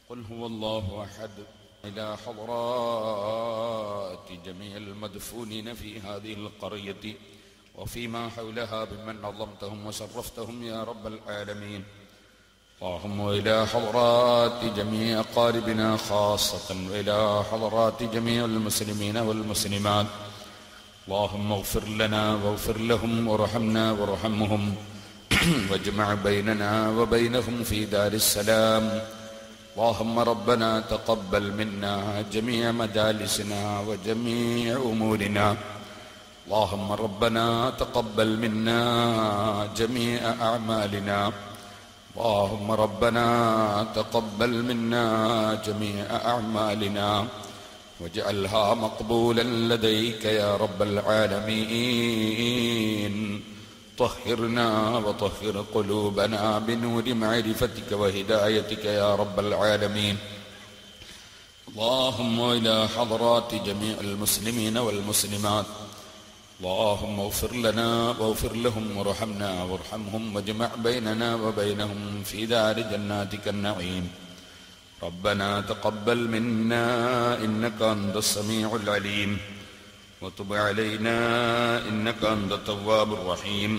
قل هو الله أحد إلى حضرات جميع المدفونين في هذه القرية وفيما حولها بمن نظمتهم وشرفتهم يا رب العالمين اللهم وإلى حضرات جميع أقاربنا خاصة وإلى حضرات جميع المسلمين والمسلمات اللهم اغفر لنا واغفر لهم وارحمنا وارحمهم واجمع بيننا وبينهم في دار السلام اللهم ربنا تقبل منا جميع مجالسنا وجميع امورنا اللهم ربنا تقبل منا جميع اعمالنا اللهم ربنا تقبل منا جميع اعمالنا واجعلها مقبولا لديك يا رب العالمين طهرنا وطهر قلوبنا بنور معرفتك وهدايتك يا رب العالمين اللهم إلى حضرات جميع المسلمين والمسلمات اللهم اغفر لنا واغفر لهم وارحمنا وارحمهم واجمع بيننا وبينهم في دار جناتك النعيم ربنا تقبل منا إنك أنت السميع العليم وتب علينا إنك أنت التواب الرحيم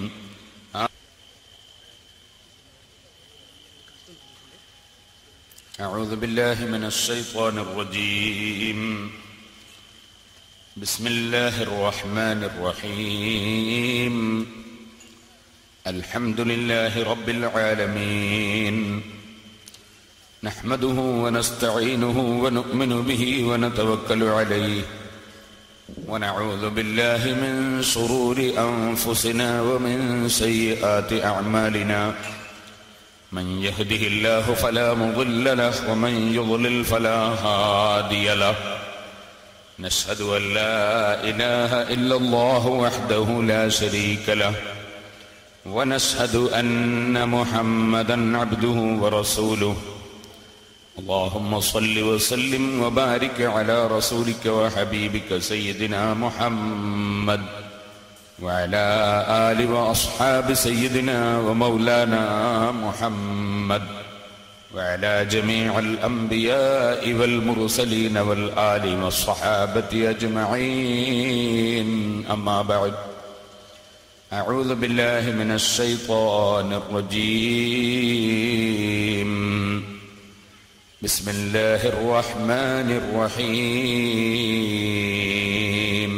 أعوذ بالله من الشيطان الرجيم بسم الله الرحمن الرحيم الحمد لله رب العالمين نحمده ونستعينه ونؤمن به ونتوكل عليه ونعوذ بالله من شرور أنفسنا ومن سيئات أعمالنا من يهده الله فلا مضل له ومن يضلل فلا هادي له نشهد أن لا إله إلا الله وحده لا شريك له ونشهد أن محمدا عبده ورسوله اللهم صل وسلم وبارك على رسولك وحبيبك سيدنا محمد وعلى آل وأصحاب سيدنا ومولانا محمد وعلى جميع الأنبياء والمرسلين والآل والصحابة أجمعين أما بعد أعوذ بالله من الشيطان الرجيم بسم الله الرحمن الرحيم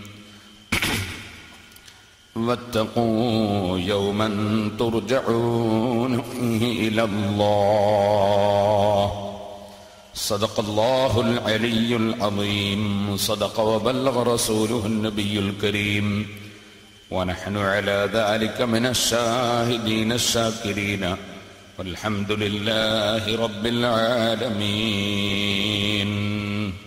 واتقوا يوما ترجعون فيه إلى الله صدق الله العلي العظيم صدق وبلغ رسوله النبي الكريم ونحن على ذلك من الشاهدين الشاكرين والحمد لله رب العالمين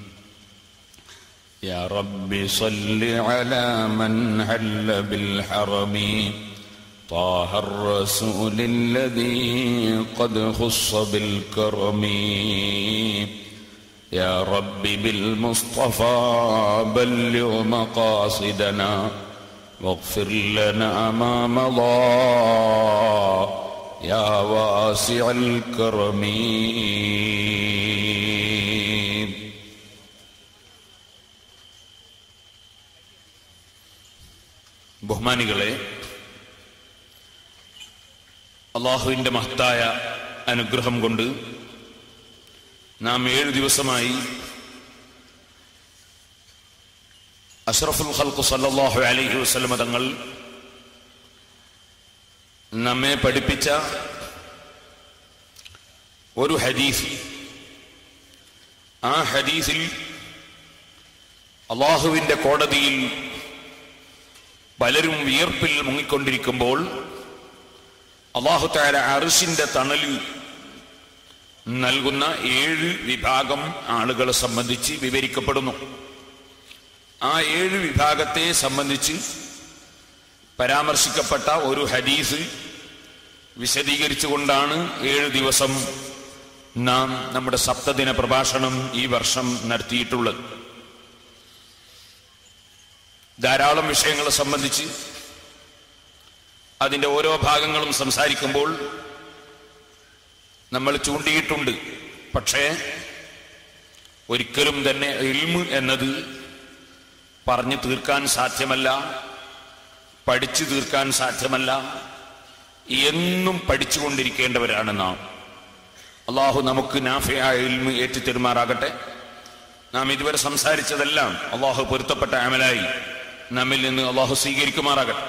يا رب صل على من هل بالحرم طه الرسول الذي قد خص بالكرم يا رب بالمصطفى بلغ مقاصدنا واغفر لنا ما مضى يا واسع الكرم ബഹുമാനികളെ അള്ളാഹുവിൻ്റെ മഹത്തായ അനുഗ്രഹം കൊണ്ട് നാം ഏഴു ദിവസമായി അഷ്റഫുൽ ഖൽഖു സല്ലല്ലാഹു അലൈഹി വസല്ലമ തങ്ങൾ നമ്മെ പഠിപ്പിച്ച ഒരു ഹദീസ് ആ ഹദീസിൽ അള്ളാഹുവിൻ്റെ കോടതിയിൽ പലരും വിയർപ്പിൽ മുങ്ങിക്കൊണ്ടിരിക്കുമ്പോൾ അള്ളാഹു താര അറിഷിന്റെ തണലിൽ നൽകുന്ന ഏഴ് വിഭാഗം ആളുകളെ സംബന്ധിച്ച് വിവരിക്കപ്പെടുന്നു ആ ഏഴ് വിഭാഗത്തെ സംബന്ധിച്ച് പരാമർശിക്കപ്പെട്ട ഒരു ഹദീസ് വിശദീകരിച്ചുകൊണ്ടാണ് ഏഴ് ദിവസം നാം നമ്മുടെ സപ്തദിന പ്രഭാഷണം ഈ വർഷം നടത്തിയിട്ടുള്ളത് ധാരാളം വിഷയങ്ങളെ സംബന്ധിച്ച് അതിൻ്റെ ഓരോ ഭാഗങ്ങളും സംസാരിക്കുമ്പോൾ നമ്മൾ ചൂണ്ടിയിട്ടുണ്ട് പക്ഷേ ഒരിക്കലും തന്നെ ഇൽമ് എന്നത് പറഞ്ഞു തീർക്കാൻ സാധ്യമല്ല പഠിച്ചു തീർക്കാൻ സാധ്യമല്ല എന്നും പഠിച്ചുകൊണ്ടിരിക്കേണ്ടവരാണ് നാം അള്ളാഹു നമുക്ക് നാഫയായ ഇൽമ് ഏറ്റുതെരുമാറാകട്ടെ നാം ഇതുവരെ സംസാരിച്ചതെല്ലാം അള്ളാഹു പൊരുത്തപ്പെട്ട അമലായി നമ്മിൽ നിന്ന് അള്ളാഹു സ്വീകരിക്കുമാറാകട്ടെ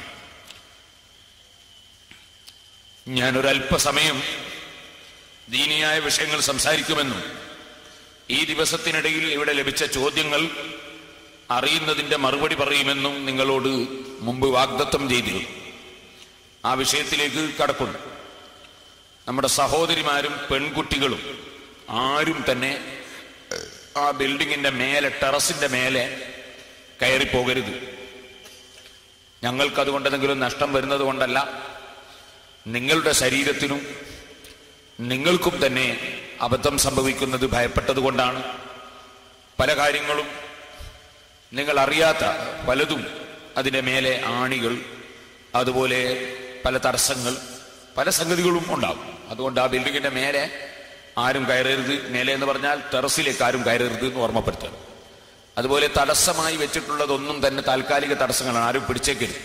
ഞാനൊരല്പസമയം ദീനിയായ വിഷയങ്ങൾ സംസാരിക്കുമെന്നും ഈ ദിവസത്തിനിടയിൽ ഇവിടെ ലഭിച്ച ചോദ്യങ്ങൾ അറിയുന്നതിന്റെ മറുപടി പറയുമെന്നും നിങ്ങളോട് മുമ്പ് വാഗ്ദത്തം ചെയ്തിരുന്നു ആ വിഷയത്തിലേക്ക് കടക്കുന്നു നമ്മുടെ സഹോദരിമാരും പെൺകുട്ടികളും ആരും തന്നെ ആ ബിൽഡിങ്ങിന്റെ മേലെ ടെറസിന്റെ മേലെ കയറി പോകരുത് ഞങ്ങൾക്ക് അതുകൊണ്ട് എന്തെങ്കിലും നഷ്ടം വരുന്നത് കൊണ്ടല്ല നിങ്ങളുടെ ശരീരത്തിനും നിങ്ങൾക്കും തന്നെ അബദ്ധം സംഭവിക്കുന്നത് ഭയപ്പെട്ടത് കൊണ്ടാണ് പല കാര്യങ്ങളും നിങ്ങൾ അറിയാത്ത പലതും അതിന്റെ മേലെ ആണികൾ അതുപോലെ പല തടസ്സങ്ങൾ പല സംഗതികളും ഉണ്ടാകും അതുകൊണ്ട് ആ ബിൽഡിങ്ങിന്റെ മേലെ ആരും കയറരുത് മേലെ എന്ന് പറഞ്ഞാൽ ടെറസിലേക്ക് ആരും കയറരുത് എന്ന് ഓർമ്മപ്പെടുത്തണം അതുപോലെ തടസ്സമായി വെച്ചിട്ടുള്ളതൊന്നും തന്നെ താൽക്കാലിക തടസ്സങ്ങളാണ് ആരും പിടിച്ചേക്കരുത്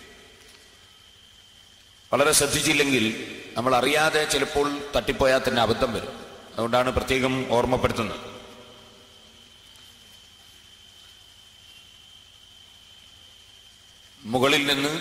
വളരെ ശ്രദ്ധിച്ചില്ലെങ്കിൽ നമ്മൾ അറിയാതെ ചിലപ്പോൾ തട്ടിപ്പോയാൽ തന്നെ അബദ്ധം വരും അതുകൊണ്ടാണ് പ്രത്യേകം ഓർമ്മപ്പെടുത്തുന്നത് മുകളിൽ നിന്ന്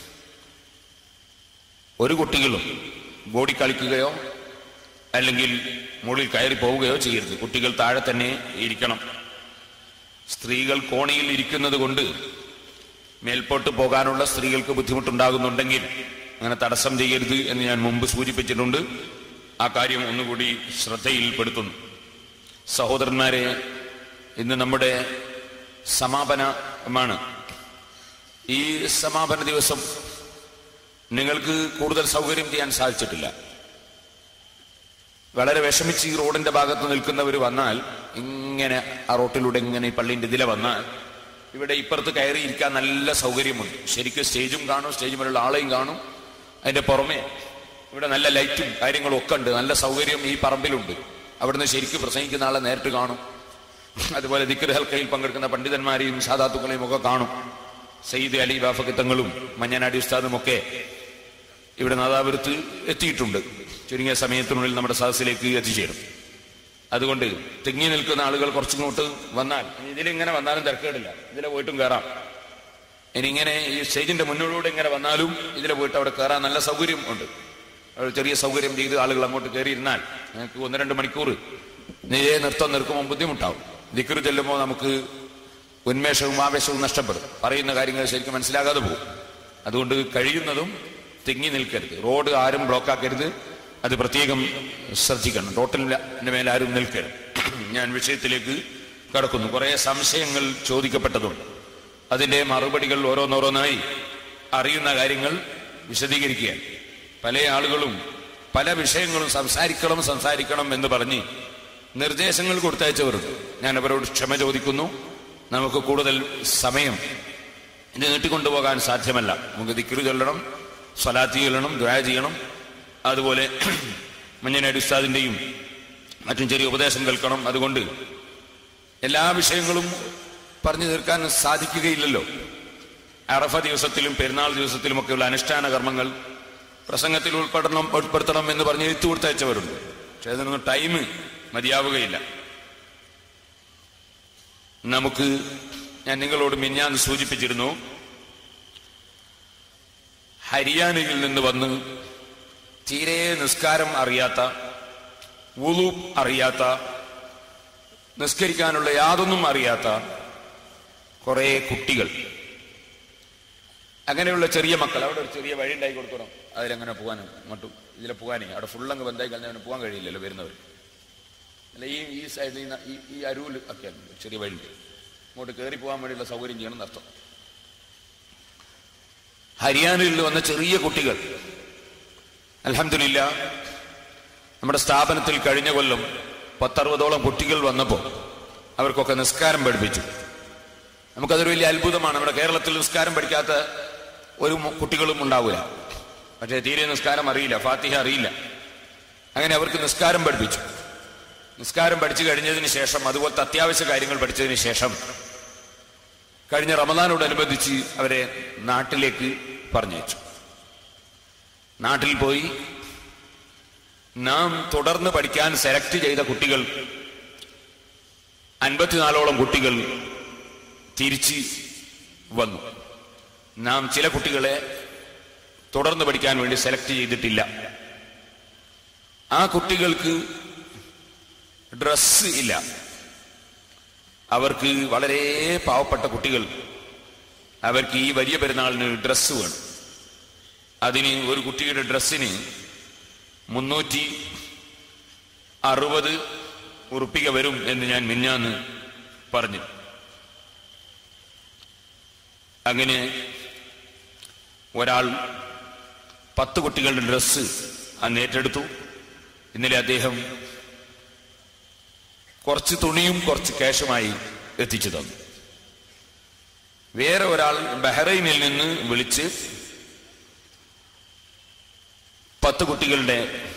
ഒരു കുട്ടികളും ബോഡി കളിക്കുകയോ അല്ലെങ്കിൽ മുകളിൽ കയറി പോവുകയോ ചെയ്യരുത് കുട്ടികൾ താഴെ തന്നെ ഇരിക്കണം സ്ത്രീകൾ കോണിയിൽ ഇരിക്കുന്നത് കൊണ്ട് മേൽപോട്ട് പോകാനുള്ള സ്ത്രീകൾക്ക് ബുദ്ധിമുട്ടുണ്ടാകുന്നുണ്ടെങ്കിൽ അങ്ങനെ തടസ്സം ചെയ്യരുത് എന്ന് ഞാൻ മുമ്പ് സൂചിപ്പിച്ചിട്ടുണ്ട് ആ കാര്യം ഒന്നുകൂടി ശ്രദ്ധയിൽപ്പെടുത്തുന്നു സഹോദരന്മാരെ ഇന്ന് നമ്മുടെ സമാപനമാണ് ഈ സമാപന ദിവസം നിങ്ങൾക്ക് കൂടുതൽ സൗകര്യം ചെയ്യാൻ സാധിച്ചിട്ടില്ല വളരെ വിഷമിച്ച് ഈ റോഡിന്റെ ഭാഗത്ത് നിൽക്കുന്നവർ വന്നാൽ ഇങ്ങനെ ആ റോട്ടിലൂടെ ഇങ്ങനെ ഈ പള്ളിന്റെ ഇതിലെ വന്നാൽ ഇവിടെ ഇപ്പുറത്ത് കയറിയിരിക്കാൻ നല്ല സൗകര്യമുണ്ട് ശരിക്കും സ്റ്റേജും കാണും സ്റ്റേജ് മേലുള്ള ആളെയും കാണും അതിന്റെ പുറമെ ഇവിടെ നല്ല ലൈറ്റും കാര്യങ്ങളും ഒക്കെ ഉണ്ട് നല്ല സൗകര്യം ഈ പറമ്പിലുണ്ട് അവിടുന്ന് ശരിക്കും പ്രസംഗിക്കുന്ന ആളെ നേരിട്ട് കാണും അതുപോലെ ദിക്കർ ഹൽക്കയിൽ പങ്കെടുക്കുന്ന പണ്ഡിതന്മാരെയും സാധാത്തുക്കളെയും ഒക്കെ കാണും സയ്യിദ് അലി ബാഫക്കത്തങ്ങളും മഞ്ഞനാടി ഉസ്താദും ഒക്കെ ഇവിടെ നാദാപുരത്ത് എത്തിയിട്ടുണ്ട് ചുരുങ്ങിയ സമയത്തിനുള്ളിൽ നമ്മുടെ സദസ്സിലേക്ക് എത്തിച്ചേരും അതുകൊണ്ട് തിങ്ങി നിൽക്കുന്ന ആളുകൾ കുറച്ചിങ്ങോട്ട് വന്നാൽ ഇതിലിങ്ങനെ വന്നാലും തിരക്കേടില്ല ഇതിലെ പോയിട്ടും കയറാം ഇനി ഇങ്ങനെ ഈ സ്റ്റേജിന്റെ മുന്നിലൂടെ ഇങ്ങനെ വന്നാലും ഇതിലെ പോയിട്ട് അവിടെ കയറാൻ നല്ല സൗകര്യം ഉണ്ട് അവിടെ ചെറിയ സൗകര്യം ചെയ്ത് ആളുകൾ അങ്ങോട്ട് കയറിയിരുന്നാൽ ഞങ്ങൾക്ക് ഒന്ന് രണ്ട് മണിക്കൂർ ഇതേ നൃത്തം നിൽക്കുമ്പോൾ ബുദ്ധിമുട്ടാവും ദിക്കറ് ചെല്ലുമ്പോൾ നമുക്ക് ഉന്മേഷവും ആവേശവും നഷ്ടപ്പെടും പറയുന്ന കാര്യങ്ങൾ ശരിക്കും മനസ്സിലാകാതെ പോകും അതുകൊണ്ട് കഴിയുന്നതും തിങ്ങി നിൽക്കരുത് റോഡ് ആരും ബ്ലോക്കാക്കരുത് അത് പ്രത്യേകം ശ്രദ്ധിക്കണം റോട്ടിന്റെ മേലെ ആരും നിൽക്കരുത് ഞാൻ വിഷയത്തിലേക്ക് കടക്കുന്നു കുറെ സംശയങ്ങൾ ചോദിക്കപ്പെട്ടതുണ്ട് അതിന്റെ മറുപടികൾ ഓരോന്നോരോന്നായി അറിയുന്ന കാര്യങ്ങൾ വിശദീകരിക്കുകയാണ് പല ആളുകളും പല വിഷയങ്ങളും സംസാരിക്കണം സംസാരിക്കണം എന്ന് പറഞ്ഞ് നിർദ്ദേശങ്ങൾ കൊടുത്തയച്ചവരുണ്ട് ഞാൻ അവരോട് ക്ഷമ ചോദിക്കുന്നു നമുക്ക് കൂടുതൽ സമയം ഇത് നീട്ടിക്കൊണ്ടുപോകാൻ സാധ്യമല്ല നമുക്ക് ദിക്കറ് ചൊല്ലണം സ്വലാത്തി ചൊല്ലണം ദ്വായ ചെയ്യണം അതുപോലെ മഞ്ഞനാടി ഉസ്താദിന്റെയും മറ്റും ചെറിയ ഉപദേശം കേൾക്കണം അതുകൊണ്ട് എല്ലാ വിഷയങ്ങളും പറഞ്ഞു തീർക്കാൻ സാധിക്കുകയില്ലല്ലോ അറഫ ദിവസത്തിലും പെരുന്നാൾ ദിവസത്തിലുമൊക്കെയുള്ള അനുഷ്ഠാന കർമ്മങ്ങൾ പ്രസംഗത്തിൽ ഉൾപ്പെടണം ഉൾപ്പെടുത്തണം എന്ന് പറഞ്ഞ് എഴുത്തു കൊടുത്തയച്ചവരുണ്ട് പക്ഷെ അതിനൊന്നും ടൈം മതിയാവുകയില്ല നമുക്ക് ഞാൻ നിങ്ങളോട് മിഞ്ഞാന്ന് സൂചിപ്പിച്ചിരുന്നു ഹരിയാനയിൽ നിന്ന് വന്ന് തീരെ നിസ്കാരം അറിയാത്ത വുളു അറിയാത്ത നിസ്കരിക്കാനുള്ള യാതൊന്നും അറിയാത്ത കുറെ കുട്ടികൾ അങ്ങനെയുള്ള ചെറിയ മക്കൾ അവിടെ ഒരു ചെറിയ വഴി ഉണ്ടായി കൊടുക്കണം അതിലെങ്ങനെ പോകാനും അങ്ങോട്ടും ഇതിലെ പോകാനേ അവിടെ ഫുള്ളങ്ങ് ബന്ധായി കഴിഞ്ഞാൽ അവന് പോകാൻ കഴിയില്ലല്ലോ വരുന്നവർ അല്ല ഈ ഈ സൈഡിൽ നിന്ന് ഈ ഈ അരുവിൽ ഒക്കെ ചെറിയ വഴി അങ്ങോട്ട് കയറി പോകാൻ വേണ്ടിയുള്ള സൗകര്യം ചെയ്യണം എന്നർത്ഥം ഹരിയാനയിൽ വന്ന ചെറിയ കുട്ടികൾ അലഹമില്ല നമ്മുടെ സ്ഥാപനത്തിൽ കഴിഞ്ഞ കൊല്ലം പത്തറുപതോളം കുട്ടികൾ വന്നപ്പോൾ അവർക്കൊക്കെ നിസ്കാരം പഠിപ്പിച്ചു നമുക്കതൊരു വലിയ അത്ഭുതമാണ് നമ്മുടെ കേരളത്തിൽ നിസ്കാരം പഠിക്കാത്ത ഒരു മു- കുട്ടികളും ഉണ്ടാവില്ല പക്ഷേ തീരെ നിസ്കാരം അറിയില്ല ഫാത്തിഹ അറിയില്ല അങ്ങനെ അവർക്ക് നിസ്കാരം പഠിപ്പിച്ചു നിസ്കാരം പഠിച്ചു കഴിഞ്ഞതിന് ശേഷം അതുപോലത്തെ അത്യാവശ്യ കാര്യങ്ങൾ പഠിച്ചതിന് ശേഷം കഴിഞ്ഞ റമദാനോടനുബന്ധിച്ച് അവരെ നാട്ടിലേക്ക് പറഞ്ഞയച്ചു നാട്ടിൽ പോയി നാം തുടർന്ന് പഠിക്കാൻ സെലക്ട് ചെയ്ത കുട്ടികൾ അൻപത്തിനാലോളം കുട്ടികൾ തിരിച്ച് വന്നു നാം ചില കുട്ടികളെ തുടർന്ന് പഠിക്കാൻ വേണ്ടി സെലക്ട് ചെയ്തിട്ടില്ല ആ കുട്ടികൾക്ക് ഡ്രസ്സ് ഇല്ല അവർക്ക് വളരെ പാവപ്പെട്ട കുട്ടികൾ അവർക്ക് ഈ വലിയ പെരുന്നാളിന് ഡ്രസ്സ് വേണം അതിന് ഒരു കുട്ടിയുടെ ഡ്രസ്സിന് മുന്നൂറ്റി അറുപത് ഉറുപ്പിക വരും എന്ന് ഞാൻ മിന്നാന്ന് പറഞ്ഞു അങ്ങനെ ഒരാൾ പത്ത് കുട്ടികളുടെ ഡ്രസ്സ് അന്ന് ഏറ്റെടുത്തു ഇന്നലെ അദ്ദേഹം കുറച്ച് തുണിയും കുറച്ച് ക്യാഷുമായി എത്തിച്ചു തന്നു വേറെ ഒരാൾ ബഹ്റൈനിൽ നിന്ന് വിളിച്ച് പത്ത് കുട്ടികളുടെ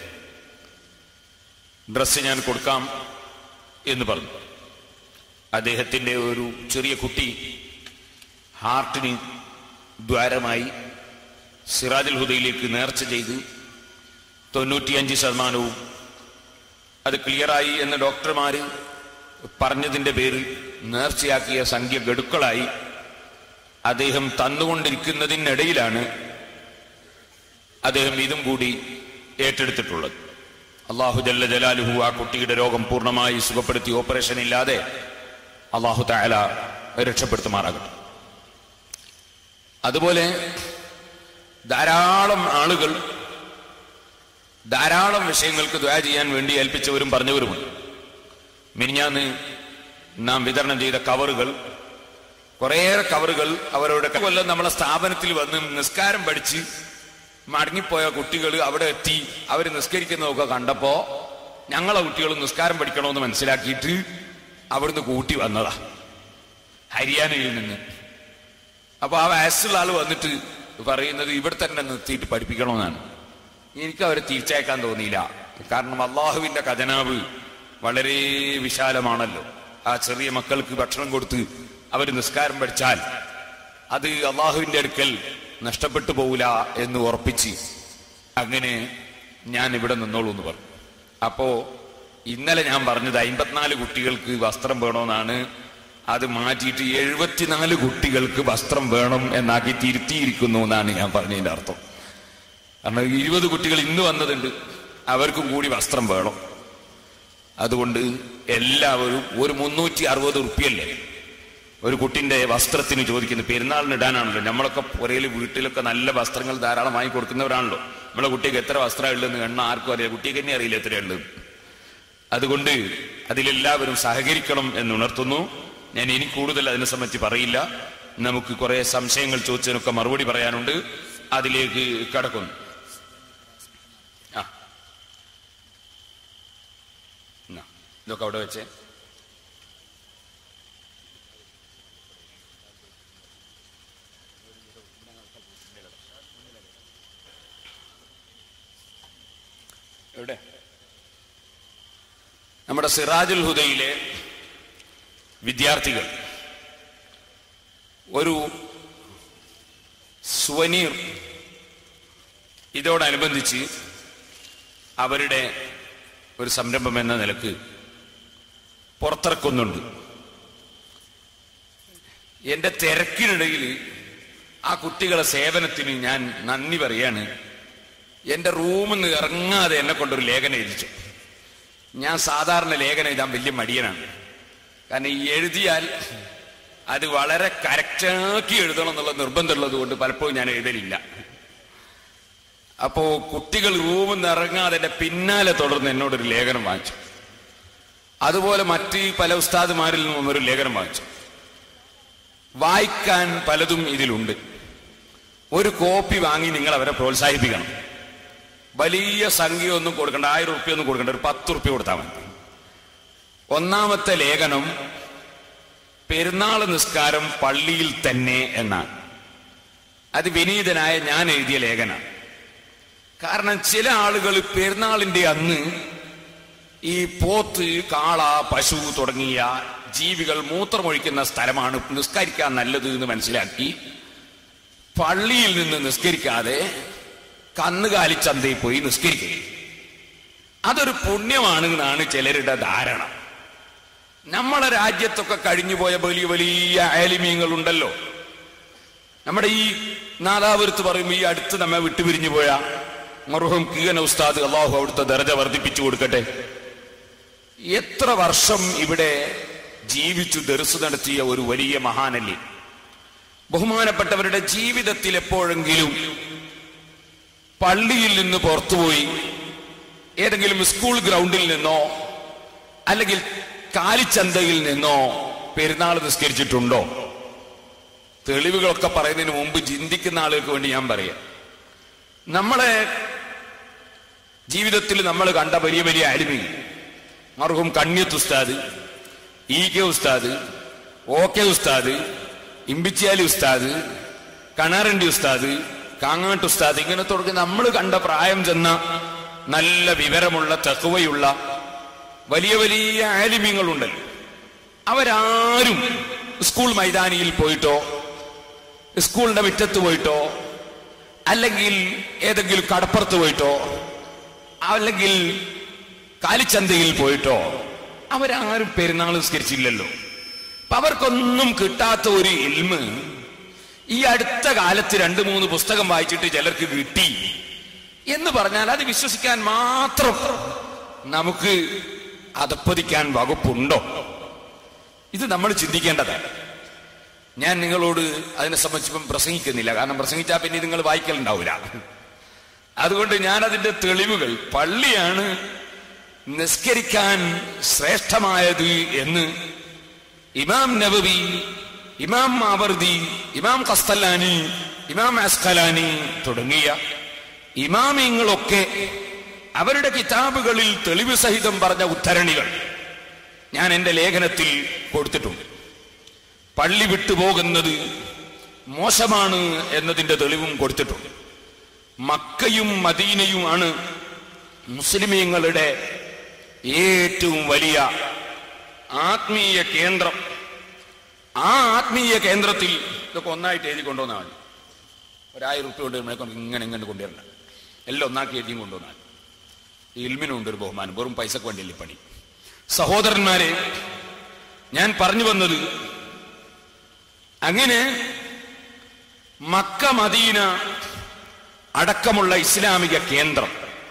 ഡ്രസ്സ് ഞാൻ കൊടുക്കാം എന്ന് പറഞ്ഞു അദ്ദേഹത്തിന്റെ ഒരു ചെറിയ കുട്ടി ഹാർട്ടിന് ദ്വാരമായി സിറാജുൽ ഹുദയിലേക്ക് നേർച്ച ചെയ്ത് തൊണ്ണൂറ്റിയഞ്ച് ശതമാനവും അത് ക്ലിയറായി എന്ന് ഡോക്ടർമാര് പറഞ്ഞതിന്റെ പേരിൽ നേർച്ചയാക്കിയ സംഖ്യ ഗഡുക്കളായി അദ്ദേഹം തന്നുകൊണ്ടിരിക്കുന്നതിനിടയിലാണ് അദ്ദേഹം ഇതും കൂടി ഏറ്റെടുത്തിട്ടുള്ളത് അള്ളാഹു ജല്ല ജലാലുഹു ആ കുട്ടിയുടെ രോഗം പൂർണ്ണമായി സുഖപ്പെടുത്തി ഓപ്പറേഷൻ ഇല്ലാതെ അള്ളാഹു തായാല രക്ഷപ്പെടുത്തുമാറാകട്ടെ അതുപോലെ ധാരാളം ആളുകൾ ധാരാളം വിഷയങ്ങൾക്ക് ദ്വാ ചെയ്യാൻ വേണ്ടി ഏൽപ്പിച്ചവരും പറഞ്ഞവരുമുണ്ട് മിനിഞ്ഞാന്ന് നാം വിതരണം ചെയ്ത കവറുകൾ കുറേയേറെ കവറുകൾ അവരുടെ കൊല്ലം നമ്മളെ സ്ഥാപനത്തിൽ വന്ന് നിസ്കാരം പഠിച്ച് മടങ്ങിപ്പോയ കുട്ടികൾ അവിടെ എത്തി അവർ നിസ്കരിക്കുന്നതൊക്കെ കണ്ടപ്പോ ഞങ്ങളെ കുട്ടികൾ നിസ്കാരം പഠിക്കണമെന്ന് മനസ്സിലാക്കിയിട്ട് അവിടുന്ന് കൂട്ടി വന്നതാ ഹരിയാനയിൽ നിന്ന് അപ്പൊ ആ വയസ്സുള്ള ആള് വന്നിട്ട് പറയുന്നത് ഇവിടെ തന്നെ നിർത്തിയിട്ട് പഠിപ്പിക്കണമെന്നാണ് എനിക്ക് അവരെ തിരിച്ചയക്കാൻ തോന്നിയില്ല കാരണം അള്ളാഹുവിന്റെ ഖജനാവ് വളരെ വിശാലമാണല്ലോ ആ ചെറിയ മക്കൾക്ക് ഭക്ഷണം കൊടുത്ത് അവർ നിസ്കാരം പഠിച്ചാൽ അത് അള്ളാഹുവിന്റെ അടുക്കൽ നഷ്ടപ്പെട്ടു പോവില്ല എന്ന് ഉറപ്പിച്ച് അങ്ങനെ ഞാൻ ഇവിടെ നിന്നോളൂ എന്ന് പറഞ്ഞു അപ്പോ ഇന്നലെ ഞാൻ പറഞ്ഞത് അമ്പത്തിനാല് കുട്ടികൾക്ക് വസ്ത്രം വേണമെന്നാണ് അത് മാറ്റിയിട്ട് എഴുപത്തിനാല് കുട്ടികൾക്ക് വസ്ത്രം വേണം എന്നാക്കി തിരുത്തിയിരിക്കുന്നു എന്നാണ് ഞാൻ പറഞ്ഞതിന്റെ അർത്ഥം കാരണം ഇരുപത് കുട്ടികൾ ഇന്ന് വന്നതുണ്ട് അവർക്കും കൂടി വസ്ത്രം വേണം അതുകൊണ്ട് എല്ലാവരും ഒരു മുന്നൂറ്റി അറുപത് ഉറുപ്പിയല്ലേ ഒരു കുട്ടിന്റെ വസ്ത്രത്തിന് ചോദിക്കുന്നത് പെരുന്നാളിന് ഇടാനാണല്ലോ നമ്മളൊക്കെ പുറയിൽ വീട്ടിലൊക്കെ നല്ല വസ്ത്രങ്ങൾ ധാരാളമായി കൊടുക്കുന്നവരാണല്ലോ നമ്മളെ കുട്ടിക്ക് എത്ര വസ്ത്രം ഉള്ളതെന്ന് എണ്ണ ആർക്കും അറിയാം കുട്ടിക്ക് തന്നെ അറിയില്ല എത്രയുള്ളത് അതുകൊണ്ട് അതിലെല്ലാവരും സഹകരിക്കണം എന്ന് ഉണർത്തുന്നു ഞാൻ ഇനി കൂടുതൽ അതിനെ സംബന്ധിച്ച് പറയില്ല നമുക്ക് കുറെ സംശയങ്ങൾ ചോദിച്ചതിനൊക്കെ മറുപടി പറയാനുണ്ട് അതിലേക്ക് കടക്കുന്നു ആ എന്നാ, ഇതൊക്കെ അവിടെ വെച്ചേ എവിടെ നമ്മുടെ സിറാജുൽ ഹുദയിലെ വിദ്യാർത്ഥികൾ ഒരു സുവനീർ ഇതോടനുബന്ധിച്ച് അവരുടെ ഒരു സംരംഭം എന്ന നിലക്ക് പുറത്തിറക്കുന്നുണ്ട് എന്റെ തിരക്കിനിടയിൽ ആ കുട്ടികളെ സേവനത്തിന് ഞാൻ നന്ദി പറയാണ് എന്റെ റൂമിൽ നിന്ന് ഇറങ്ങാതെ എന്നെ കൊണ്ടൊരു ലേഖനം എഴുതിച്ചു ഞാൻ സാധാരണ ലേഖനം എഴുതാൻ വലിയ മടിയനാണ് കാരണം ഈ എഴുതിയാൽ അത് വളരെ കറക്റ്റാക്കി എഴുതണം എന്നുള്ള നിർബന്ധമുള്ളത് കൊണ്ട് പലപ്പോഴും ഞാൻ എഴുതലില്ല അപ്പോ കുട്ടികൾ റൂമിൽ നിന്ന് ഇറങ്ങാതെ എന്റെ പിന്നാലെ തുടർന്ന് എന്നോടൊരു ലേഖനം വാങ്ങിച്ചു അതുപോലെ മറ്റ് പല ഉസ്താദുമാരിൽ നിന്നും ഒരു ലേഖനം വാങ്ങിച്ചു വായിക്കാൻ പലതും ഇതിലുണ്ട് ഒരു കോപ്പി വാങ്ങി നിങ്ങൾ അവരെ പ്രോത്സാഹിപ്പിക്കണം വലിയ സംഖ്യ ഒന്നും കൊടുക്കണ്ട ആയിരം റുപ്യ ഒന്നും കൊടുക്കണ്ട ഒരു പത്ത് റുപ്യ കൊടുത്താൽ മതി ഒന്നാമത്തെ ലേഖനം പെരുന്നാൾ നിസ്കാരം പള്ളിയിൽ തന്നെ എന്നാണ് അത് വിനീതനായ ഞാൻ എഴുതിയ ലേഖനാണ് കാരണം ചില ആളുകൾ പെരുന്നാളിന്റെ അന്ന് ഈ പോത്ത് കാള പശു തുടങ്ങിയ ജീവികൾ മൂത്രമൊഴിക്കുന്ന സ്ഥലമാണ് നിസ്കരിക്കാൻ നല്ലത് എന്ന് മനസ്സിലാക്കി പള്ളിയിൽ നിന്ന് നിസ്കരിക്കാതെ കന്നുകാലിച്ചന്തയിൽ പോയി നിസ്കരിക്കുക അതൊരു പുണ്യമാണ് എന്നാണ് ചിലരുടെ ധാരണ നമ്മളെ രാജ്യത്തൊക്കെ കഴിഞ്ഞുപോയ വലിയ വലിയ അയലിമീങ്ങളുണ്ടല്ലോ നമ്മുടെ ഈ നാദാപുരത്ത് പറയുമ്പോൾ ഈ അടുത്ത് നമ്മെ വിട്ടുപിരിഞ്ഞു പോയ മറുഹം കീകന ഉസ്താദ് അള്ളാഹു അവിടുത്തെ ദർജ വർദ്ധിപ്പിച്ചു കൊടുക്കട്ടെ എത്ര വർഷം ഇവിടെ ജീവിച്ചു ദർസ് നടത്തിയ ഒരു വലിയ മഹാനല്ലേ ബഹുമാനപ്പെട്ടവരുടെ ജീവിതത്തിൽ എപ്പോഴെങ്കിലും പള്ളിയിൽ നിന്ന് പുറത്തുപോയി ഏതെങ്കിലും സ്കൂൾ ഗ്രൗണ്ടിൽ നിന്നോ അല്ലെങ്കിൽ കാലിച്ചന്തയിൽ നിന്നോ പെരുന്നാൾ നിസ്കരിച്ചിട്ടുണ്ടോ തെളിവുകളൊക്കെ പറയുന്നതിന് മുമ്പ് ചിന്തിക്കുന്ന ആളുകൾക്ക് വേണ്ടി ഞാൻ പറയാം നമ്മളെ ജീവിതത്തിൽ നമ്മൾ കണ്ട വലിയ വലിയ അരുമി മറുകും കണ്യത്ത് ഉസ്താദ് ഇ കെ ഉസ്താദ് ഓ കെ ഉസ്താദ് ഇമ്പിച്ചാലി ഉസ്താദ് കണാറണ്ടി ഉസ്താദ് കാങ്ങാട്ട് ഉസ്താദ് ഇങ്ങനെ തുടങ്ങി നമ്മൾ കണ്ട പ്രായം ചെന്ന നല്ല വിവരമുള്ള തെക്കുവയുള്ള വലിയ വലിയ ആലിമ്യങ്ങളുണ്ടല്ലോ അവരാരും സ്കൂൾ മൈതാനിയിൽ പോയിട്ടോ സ്കൂളിന്റെ മുറ്റത്ത് പോയിട്ടോ അല്ലെങ്കിൽ ഏതെങ്കിലും കടപ്പുറത്ത് പോയിട്ടോ അല്ലെങ്കിൽ കാലിച്ചന്തയിൽ പോയിട്ടോ അവരാരും പെരുന്നാൾ നിസ്കരിച്ചില്ലല്ലോ അപ്പൊ അവർക്കൊന്നും കിട്ടാത്ത ഒരു ഇൽമ് ഈ അടുത്ത കാലത്ത് രണ്ട് മൂന്ന് പുസ്തകം വായിച്ചിട്ട് ചിലർക്ക് കിട്ടി എന്ന് പറഞ്ഞാൽ അത് വിശ്വസിക്കാൻ മാത്രം നമുക്ക് അതപ്പതിക്കാൻ വകുപ്പുണ്ടോ ഇത് നമ്മൾ ചിന്തിക്കേണ്ടതാണ് ഞാൻ നിങ്ങളോട് അതിനെ സംബന്ധിച്ചിപ്പം പ്രസംഗിക്കുന്നില്ല കാരണം പ്രസംഗിച്ചാൽ പിന്നെ നിങ്ങൾ വായിക്കലുണ്ടാവില്ല അതുകൊണ്ട് ഞാൻ അതിന്റെ തെളിവുകൾ പള്ളിയാണ് നിസ്കരിക്കാൻ ശ്രേഷ്ഠമായത് എന്ന് ഇമാം നബവി ഇമാം മാവർദി ഇമാം കസ്തല്ലാനി ഇമാം അസ്കലാനി തുടങ്ങിയ ഇമാമിങ്ങളൊക്കെ അവരുടെ കിതാബുകളിൽ തെളിവ് സഹിതം പറഞ്ഞ ഉദ്ധരണികൾ ഞാൻ എന്റെ ലേഖനത്തിൽ കൊടുത്തിട്ടുണ്ട് പള്ളി വിട്ടുപോകുന്നത് മോശമാണ് എന്നതിന്റെ തെളിവും കൊടുത്തിട്ടുണ്ട് മക്കയും മദീനയുമാണ് മുസ്ലിമീങ്ങളുടെ ഏറ്റവും വലിയ ആത്മീയ കേന്ദ്രം ആ ആത്മീയ കേന്ദ്രത്തിൽ ഇതൊക്കെ ഒന്നായിട്ട് എഴുതി കൊണ്ടുവന്നാൽ മതി ഒരായിരം റുപ്യ കൊണ്ട് നമ്മളെ കൊണ്ട് ഇങ്ങനെ ഇങ്ങനെ കൊണ്ടുവരണ്ട എല്ലാം ഒന്നാക്കി എഴുതിയും കൊണ്ടുവന്നാൽ ഇൽമിനുണ്ട് ഒരു ബഹുമാനം വെറും പൈസക്ക് വേണ്ടിയല്ലേ പണി സഹോദരന്മാരെ ഞാൻ പറഞ്ഞു വന്നത് അങ്ങനെ മക്ക മദീന അടക്കമുള്ള ഇസ്ലാമിക കേന്ദ്രം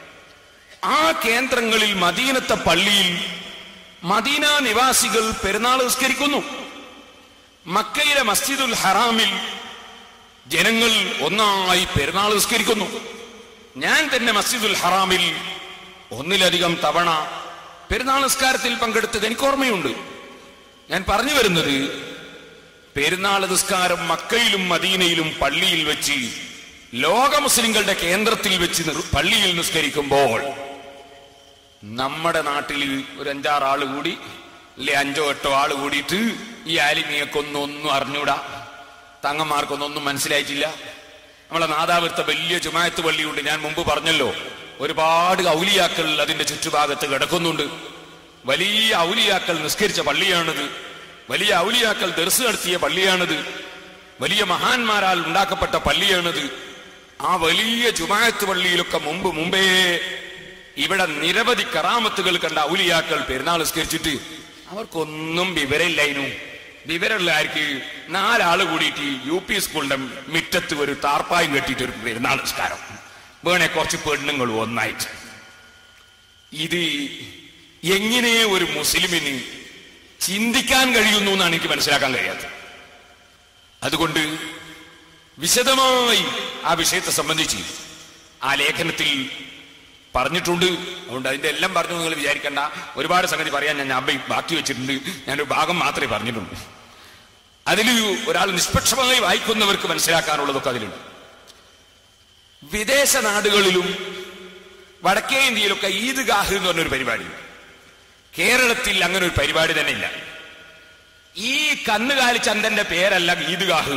ആ കേന്ദ്രങ്ങളിൽ മദീനത്തെ പള്ളിയിൽ മദീന നിവാസികൾ പെരുന്നാൾ നിസ്കരിക്കുന്നു മക്കയിലെ മസ്ജിദുൽ ഹറാമിൽ ജനങ്ങൾ ഒന്നായി പെരുന്നാൾ നിസ്കരിക്കുന്നു ഞാൻ തന്നെ മസ്ജിദുൽ ഹറാമിൽ ഒന്നിലധികം തവണ പെരുന്നാൾ നിസ്കാരത്തിൽ പങ്കെടുത്തത് എനിക്ക് ഓർമ്മയുണ്ട് ഞാൻ പറഞ്ഞു വരുന്നത് പെരുന്നാൾ നിസ്കാരം മക്കയിലും മദീനയിലും പള്ളിയിൽ വെച്ച് ലോക മുസ്ലിങ്ങളുടെ കേന്ദ്രത്തിൽ വെച്ച് നിർ- പള്ളിയിൽ നിസ്കരിക്കുമ്പോൾ നമ്മുടെ നാട്ടിൽ ഒരു അഞ്ചാറ് ആള് കൂടി അല്ലെ അഞ്ചോ എട്ടോ ആള് കൂടിയിട്ട് ഈ ആലിമിയൊക്കൊന്നും ഒന്നും അറിഞ്ഞൂടാ തങ്ങന്മാർക്കൊന്നും ഒന്നും മനസ്സിലായിട്ടില്ല നമ്മളെ നാദാപുരത്തെ വലിയ ജുമായത്ത് പള്ളിയുണ്ട് ഞാൻ മുമ്പ് പറഞ്ഞല്ലോ ഒരുപാട് ഔലിയാക്കൾ അതിന്റെ ചുറ്റുഭാഗത്ത് കിടക്കുന്നുണ്ട് വലിയ ഔലിയാക്കൾ നിസ്കരിച്ച പള്ളിയാണിത് വലിയ ഔലിയാക്കൾ ദർസ് നടത്തിയ പള്ളിയാണിത് വലിയ മഹാന്മാരാൽ ഉണ്ടാക്കപ്പെട്ട പള്ളിയാണിത് ആ വലിയ ജുമായത്ത് പള്ളിയിലൊക്കെ മുമ്പ് മുമ്പേ ഇവിടെ നിരവധി കറാമത്തുകൾ കണ്ട ഔലിയാക്കൾ പെരുന്നാൾ നിസ്കരിച്ചിട്ട് അവർക്കൊന്നും വിവരമില്ലായിരുന്നു വിവരമുള്ള ആർക്ക് നാലാള് കൂടിയിട്ട് യു പി സ്കൂളിന്റെ മുറ്റത്ത് ഒരു താർപ്പായും കെട്ടിയിട്ട് ഒരു പെരുന്നാൾ നിസ്കാരം വേണേ കുറച്ച് പെണ്ണുങ്ങൾ ഒന്നായിട്ട് ഇത് എങ്ങനെ ഒരു മുസ്ലിമിന് ചിന്തിക്കാൻ കഴിയുന്നു എന്നാണ് എനിക്ക് മനസ്സിലാക്കാൻ കഴിയാത്തത് അതുകൊണ്ട് വിശദമായി ആ വിഷയത്തെ സംബന്ധിച്ച് ആ ലേഖനത്തിൽ പറഞ്ഞിട്ടുണ്ട് അതുകൊണ്ട് അതിന്റെ എല്ലാം പറഞ്ഞു നിങ്ങൾ വിചാരിക്കേണ്ട ഒരുപാട് സംഗതി പറയാൻ ഞാൻ ഞാൻ ബാക്കി വെച്ചിട്ടുണ്ട് ഞാനൊരു ഭാഗം മാത്രമേ പറഞ്ഞിട്ടുള്ളൂ അതിൽ ഒരാൾ നിഷ്പക്ഷമായി വായിക്കുന്നവർക്ക് മനസ്സിലാക്കാനുള്ളതൊക്കെ അതിലുണ്ട് വിദേശ നാടുകളിലും വടക്കേ ഇന്ത്യയിലൊക്കെ ഈദ്ഗാഹ് എന്ന് പറഞ്ഞൊരു പരിപാടി കേരളത്തിൽ അങ്ങനെ ഒരു പരിപാടി തന്നെ ഇല്ല ഈ കന്നുകാലി ചന്തന്റെ പേരല്ല ഈദ്ഗാഹ്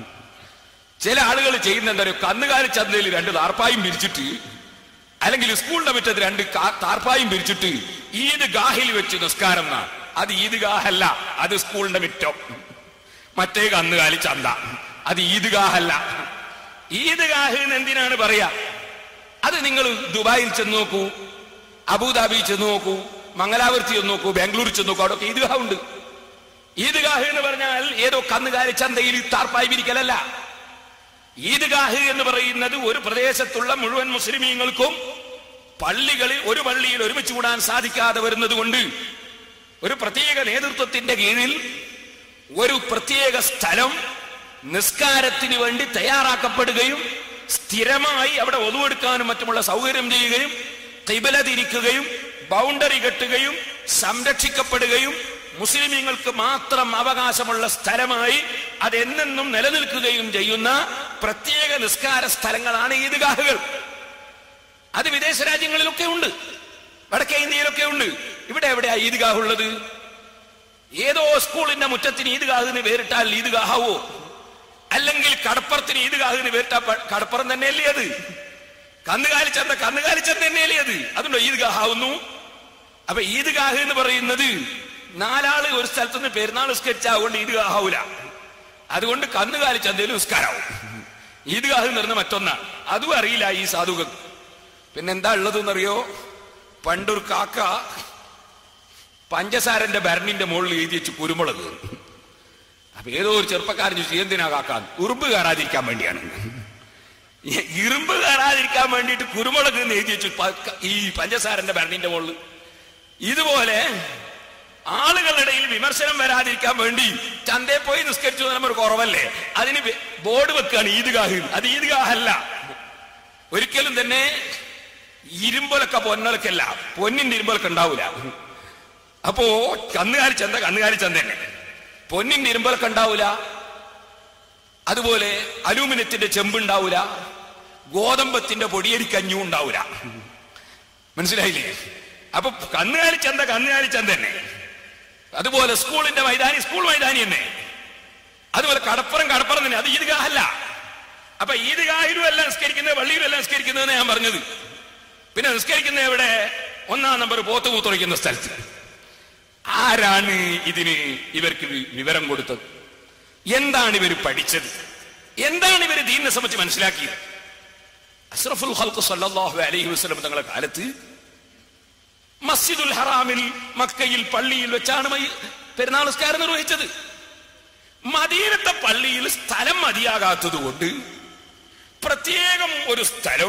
ചില ആളുകൾ ചെയ്യുന്ന എന്താ പറയുക കന്നുകാലി ചന്തയിൽ രണ്ട് താർപ്പായും പിരിച്ചിട്ട് അല്ലെങ്കിൽ സ്കൂളിന്റെ മുറ്റത്ത് രണ്ട് കാ- താർപ്പായും പിരിച്ചിട്ട് ഈദ് ഗാഹിൽ വെച്ച് നിസ്കാരം എന്നാ അത് ഈദ് ഗാഹല്ല അത് സ്കൂളിന്റെ മിറ്റം മറ്റേ കന്നുകാലി ചന്ത അത് ഈദ് ഗാഹല്ല ഈദ് ഗാഹ് എന്ന് എന്തിനാണ് പറയാ അത് നിങ്ങൾ ദുബായിൽ ചെന്ന് നോക്കൂ അബുദാബി ചെന്ന് നോക്കൂ മംഗലാപുരത്ത് ചെന്ന് നോക്കൂ ബാംഗ്ലൂർ ചെന്ന് നോക്കൂ അവിടെ ഈദ്ഗാഹ് ഉണ്ട് ഈദ്ഗാഹ് എന്ന് പറഞ്ഞാൽ ഏതോ കന്നുകാലി ചന്തയിൽ താർപ്പായി വിരിക്കലല്ല ഈദ്ഗാഹ് എന്ന് പറയുന്നത് ഒരു പ്രദേശത്തുള്ള മുഴുവൻ മുസ്ലിമീങ്ങൾക്കും പള്ളികളിൽ ഒരു പള്ളിയിൽ ഒരുമിച്ച് കൂടാൻ സാധിക്കാതെ വരുന്നത് കൊണ്ട് ഒരു പ്രത്യേക നേതൃത്വത്തിന്റെ കീഴിൽ ഒരു പ്രത്യേക സ്ഥലം നിസ്കാരത്തിന് വേണ്ടി തയ്യാറാക്കപ്പെടുകയും സ്ഥിരമായി അവിടെ ഒതുവെടുക്കാനും മറ്റുമുള്ള സൗകര്യം ചെയ്യുകയും കിബല തിരിക്കുകയും ബൗണ്ടറി കെട്ടുകയും സംരക്ഷിക്കപ്പെടുകയും മുസ്ലിമീങ്ങൾക്ക് മാത്രം അവകാശമുള്ള സ്ഥലമായി അതെന്നെന്നും നിലനിൽക്കുകയും ചെയ്യുന്ന പ്രത്യേക നിസ്കാര സ്ഥലങ്ങളാണ് ഈദ്ഗാഹുകൾ അത് വിദേശ രാജ്യങ്ങളിലൊക്കെ ഉണ്ട് വടക്കേ ഇന്ത്യയിലൊക്കെ ഉണ്ട് ഇവിടെ എവിടെയാ ഈദ്ഗാഹ് ഉള്ളത് ഏതോ സ്കൂളിന്റെ മുറ്റത്തിന് ഈദ്ഗാഹിന് പേരിട്ടാൽ ഈദ്ഗാഹാവോ അല്ലെങ്കിൽ കടപ്പുറത്തിന് ഈദ്ഗാഹിന് പേരിട്ടാ പ- കടപ്പുറം തന്നെയല്ലേ അത് കന്നുകാലി ചന്ത കന്നുകാലി ചന്ത തന്നെയല്ലേ അത് അതുകൊണ്ടോ ഈദ്ഗാഹാവുന്നു അപ്പൊ ഈദ്ഗാഹ് എന്ന് പറയുന്നത് നാലാള് ഒരു സ്ഥലത്ത് നിന്ന് പെരുന്നാൾ നിസ്കരിച്ചാ അതുകൊണ്ട് ഈദ്ഗാഹാവൂല അതുകൊണ്ട് കന്നുകാലി ചന്തയിൽ നിസ്കാരാവും ഈദ്ഗാഹ് എന്ന് പറഞ്ഞ മറ്റൊന്നാ അതും അറിയില്ല ഈ സാധുകൾ പിന്നെന്താ ഉള്ളതെന്നറിയോ പണ്ടൊരു കാക്ക പഞ്ചസാരന്റെ ഭരണിന്റെ മുകളിൽ എഴുതി വെച്ച് കുരുമുളക് അപ്പൊ ഏതോ ഒരു ചെറുപ്പക്കാരൻ ചോദിച്ചു എന്തിനാ കാക്കാൻ ഉറുമ്പ് കയറാതിരിക്കാൻ വേണ്ടിയാണ് ഇരുമ്പ് കയറാതിരിക്കാൻ വേണ്ടിയിട്ട് കുരുമുളക് എന്ന് എഴുതി വെച്ചു പ- ഈ പഞ്ചസാരന്റെ ഭരണിന്റെ മുകളിൽ ഇതുപോലെ ആളുകളുടെ ഇടയിൽ വിമർശനം വരാതിരിക്കാൻ വേണ്ടി ചന്തയിൽ പോയി നിസ്കരിച്ചു എന്ന് ഒരു കുറവല്ലേ അതിന് വെ- ബോർഡ് വെക്കുകയാണ് ഈദ്ഗാഹ് അത് ഈദ്ഗാഹല്ല ഒരിക്കലും തന്നെ ഇരുമ്പൊലക്ക പൊന്നൊലക്കല്ല പൊന്നിന്റെ ഇരുമ്പൊലക്ക ഉണ്ടാവൂല അപ്പോ കന്നുകാലി ചന്ത കന്നുകാലി ചന്ത തന്നെ പൊന്നിന്റെ ഇരുമ്പൊലക്ക ഉണ്ടാവൂല അതുപോലെ അലൂമിനിയത്തിന്റെ ചെമ്പുണ്ടാവൂല ഗോതമ്പത്തിന്റെ പൊടിയരിക്കഞ്ഞും ഉണ്ടാവൂല മനസ്സിലായില്ലേ അപ്പൊ കന്നുകാലി ചന്ത കന്നുകാലി ചന്ത തന്നെ അതുപോലെ സ്കൂളിന്റെ മൈതാനി സ്കൂൾ മൈതാനി തന്നെ അതുപോലെ കടപ്പുറം കടപ്പുറം തന്നെ അത് ഈദ്ഗാഹല്ല അപ്പൊ ഈദ്ഗാഹിലും എല്ലാം നിസ്കരിക്കുന്നത് പള്ളിയിലും എല്ലാം നിസ്കരിക്കുന്നതെന്ന് ഞാൻ പറഞ്ഞത് പിന്നെ നിസ്കരിക്കുന്ന എവിടെ ഒന്നാം നമ്പർ പോത്ത് കൂത്തുറയ്ക്കുന്ന സ്ഥലത്ത് ആരാണ് ഇതിന് ഇവർക്ക് വി- വിവരം കൊടുത്തത് എന്താണ് ഇവർ പഠിച്ചത് എന്താണ് ഇവർ ദീനിനെ സംബന്ധിച്ച് മനസ്സിലാക്കിയത് അഷ്റഫുൽ ഖൽഖ് സല്ലല്ലാഹു അലൈഹി വസല്ലം തങ്ങളുടെ കാലത്ത് മസ്ജിദുൽ ഹറാമിൽ മക്കയിൽ പള്ളിയിൽ വെച്ചാണ് മൈ- പെരുന്നാൾ നിസ്കാരം നിർവഹിച്ചത് മദീനത്തെ പള്ളിയിൽ സ്ഥലം മതിയാകാത്തത് കൊണ്ട് പ്രത്യേകം ഒരു സ്ഥലം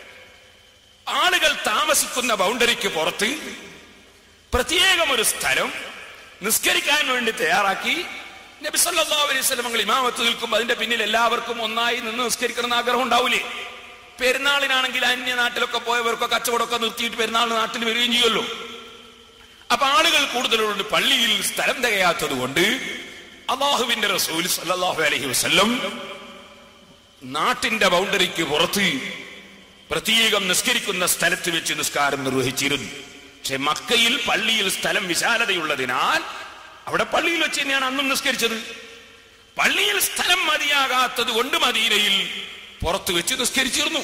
ആളുകൾ താമസിക്കുന്ന ബൗണ്ടറിക്ക് പുറത്ത് പ്രത്യേകം ഒരു സ്ഥലം നിസ്കരിക്കാൻ വേണ്ടി തയ്യാറാക്കി നബി സല്ലല്ലാഹു അലൈഹി വസല്ലം ഞങ്ങൾ ഇമാമത്ത് നിൽക്കുമ്പോൾ അതിന്റെ പിന്നിൽ എല്ലാവർക്കും ഒന്നായി നിന്ന് നിസ്കരിക്കണം എന്ന് ആഗ്രഹം ഉണ്ടാവില്ലേ പെരുന്നാളിനാണെങ്കിൽ അന്യ നാട്ടിലൊക്കെ പോയവർക്കൊക്കെ കച്ചവടമൊക്കെ നിർത്തിയിട്ട് പെരുന്നാൾ നാട്ടിൽ വരികയും ചെയ്യുമല്ലോ അപ്പൊ ആളുകൾ കൂടുതലുണ്ട് പള്ളിയിൽ സ്ഥലം തികയാത്തത് കൊണ്ട് അള്ളാഹുവിന്റെ റസൂൽ സല്ലല്ലാഹു അലൈഹി വസല്ലം നാട്ടിന്റെ ബൗണ്ടറിക്ക് പുറത്ത് പ്രത്യേകം നിസ്കരിക്കുന്ന സ്ഥലത്ത് വെച്ച് നിസ്കാരം നിർവഹിച്ചിരുന്നു പക്ഷെ മക്കയിൽ പള്ളിയിൽ സ്ഥലം വിശാലതയുള്ളതിനാൽ അവിടെ പള്ളിയിൽ വെച്ച് തന്നെയാണ് അന്നും നിസ്കരിച്ചത് പള്ളിയിൽ സ്ഥലം മതിയാകാത്തത് കൊണ്ട് മദീനയിൽ പുറത്തു വെച്ച് നിസ്കരിച്ചിരുന്നു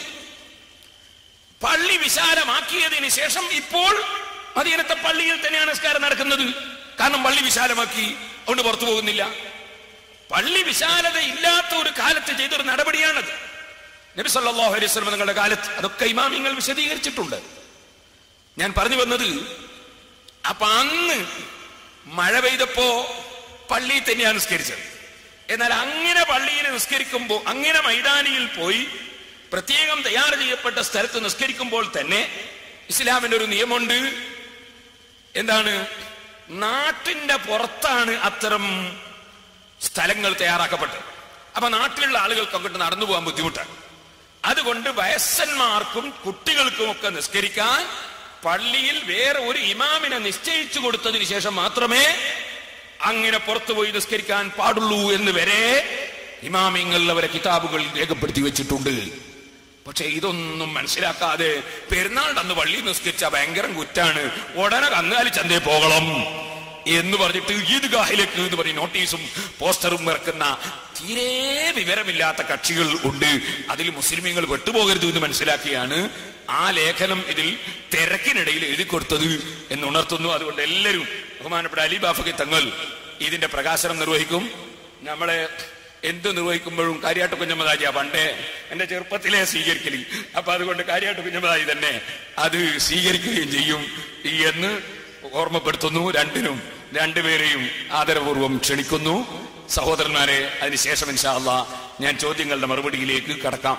പള്ളി വിശാലമാക്കിയതിന് ശേഷം ഇപ്പോൾ മദീനത്തെ പള്ളിയിൽ തന്നെയാണ് നിസ്കാരം നടക്കുന്നത് കാരണം പള്ളി വിശാലമാക്കി അതുകൊണ്ട് പുറത്തു പോകുന്നില്ല പള്ളി വിശാലത ഇല്ലാത്ത ഒരു കാലത്ത് ചെയ്തൊരു നടപടിയാണത് നബി സല്ലല്ലാഹു അലൈഹി വസല്ലം നിങ്ങളുടെ കാലത്ത് അതൊക്കെ ഇമാമിങ്ങൾ വിശദീകരിച്ചിട്ടുണ്ട് ഞാൻ പറഞ്ഞു വന്നത് അപ്പൊ അന്ന് മഴ പെയ്തപ്പോ പള്ളിയിൽ തന്നെയാണ് നിസ്കരിച്ചത് എന്നാൽ അങ്ങനെ പള്ളിയിൽ നിസ്കരിക്കുമ്പോൾ അങ്ങനെ മൈതാനിയിൽ പോയി പ്രത്യേകം തയ്യാർ ചെയ്യപ്പെട്ട സ്ഥലത്ത് നിസ്കരിക്കുമ്പോൾ തന്നെ ഇസ്ലാമിന്റെ ഒരു നിയമമുണ്ട് എന്താണ് നാട്ടിന്റെ പുറത്താണ് അത്തരം സ്ഥലങ്ങൾ തയ്യാറാക്കപ്പെട്ടത് അപ്പൊ നാട്ടിലുള്ള ആളുകൾക്ക് അങ്ങോട്ട് നടന്നു പോകാൻ ബുദ്ധിമുട്ടാണ് അതുകൊണ്ട് വയസ്സന്മാർക്കും കുട്ടികൾക്കും ഒക്കെ നിസ്കരിക്കാൻ പള്ളിയിൽ വേറെ ഒരു ഇമാമിനെ നിശ്ചയിച്ചു കൊടുത്തതിന് ശേഷം മാത്രമേ അങ്ങനെ പുറത്തുപോയി നിസ്കരിക്കാൻ പാടുള്ളൂ എന്ന് വരെ ഇമാമിങ്ങൾ അവരെ കിതാബുകൾ രേഖപ്പെടുത്തി വെച്ചിട്ടുണ്ട് പക്ഷെ ഇതൊന്നും മനസ്സിലാക്കാതെ പെരുന്നാളിന്റെ അന്ന് പള്ളി നിസ്കരിച്ച ഭയങ്കര കുറ്റാണ് ഉടനെ കന്നുകാലി ചന്തയിൽ പോകണം എന്ന് പറഞ്ഞിട്ട് ഈദ്ഗാഹിലേക്ക് എന്ന് പറഞ്ഞ് നോട്ടീസും പോസ്റ്ററും ഇറക്കുന്ന തീരെ വിവരമില്ലാത്ത കക്ഷികൾ ഉണ്ട് അതിൽ മുസ്ലിമീങ്ങൾ പെട്ടുപോകരുത് എന്ന് മനസ്സിലാക്കിയാണ് ആ ലേഖനം ഇതിൽ തിരക്കിനിടയിൽ എഴുതി കൊടുത്തത് എന്ന് ഉണർത്തുന്നു അതുകൊണ്ട് എല്ലാവരും ബഹുമാനപ്പെട്ട അലി ബാഫക്കി തങ്ങൾ ഇതിന്റെ പ്രകാശനം നിർവഹിക്കും നമ്മളെ എന്ത് നിർവഹിക്കുമ്പോഴും കാര്യാട്ട് കുഞ്ഞമ്മദാജിയാ പണ്ടേ എന്റെ ചെറുപ്പത്തിലെ സ്വീകരിക്കല് അപ്പൊ അതുകൊണ്ട് കാര്യാട്ട് കുഞ്ഞമ്മദാജി തന്നെ അത് സ്വീകരിക്കുകയും ചെയ്യും എന്ന് ഓർമ്മപ്പെടുത്തുന്നു രണ്ടിനും രണ്ടുപേരെയും ആദരപൂർവ്വം ക്ഷണിക്കുന്നു സഹോദരന്മാരെ അതിനുശേഷം ഇൻഷാ അള്ളാ ഞാൻ ചോദ്യങ്ങളുടെ മറുപടിയിലേക്ക് കടക്കാം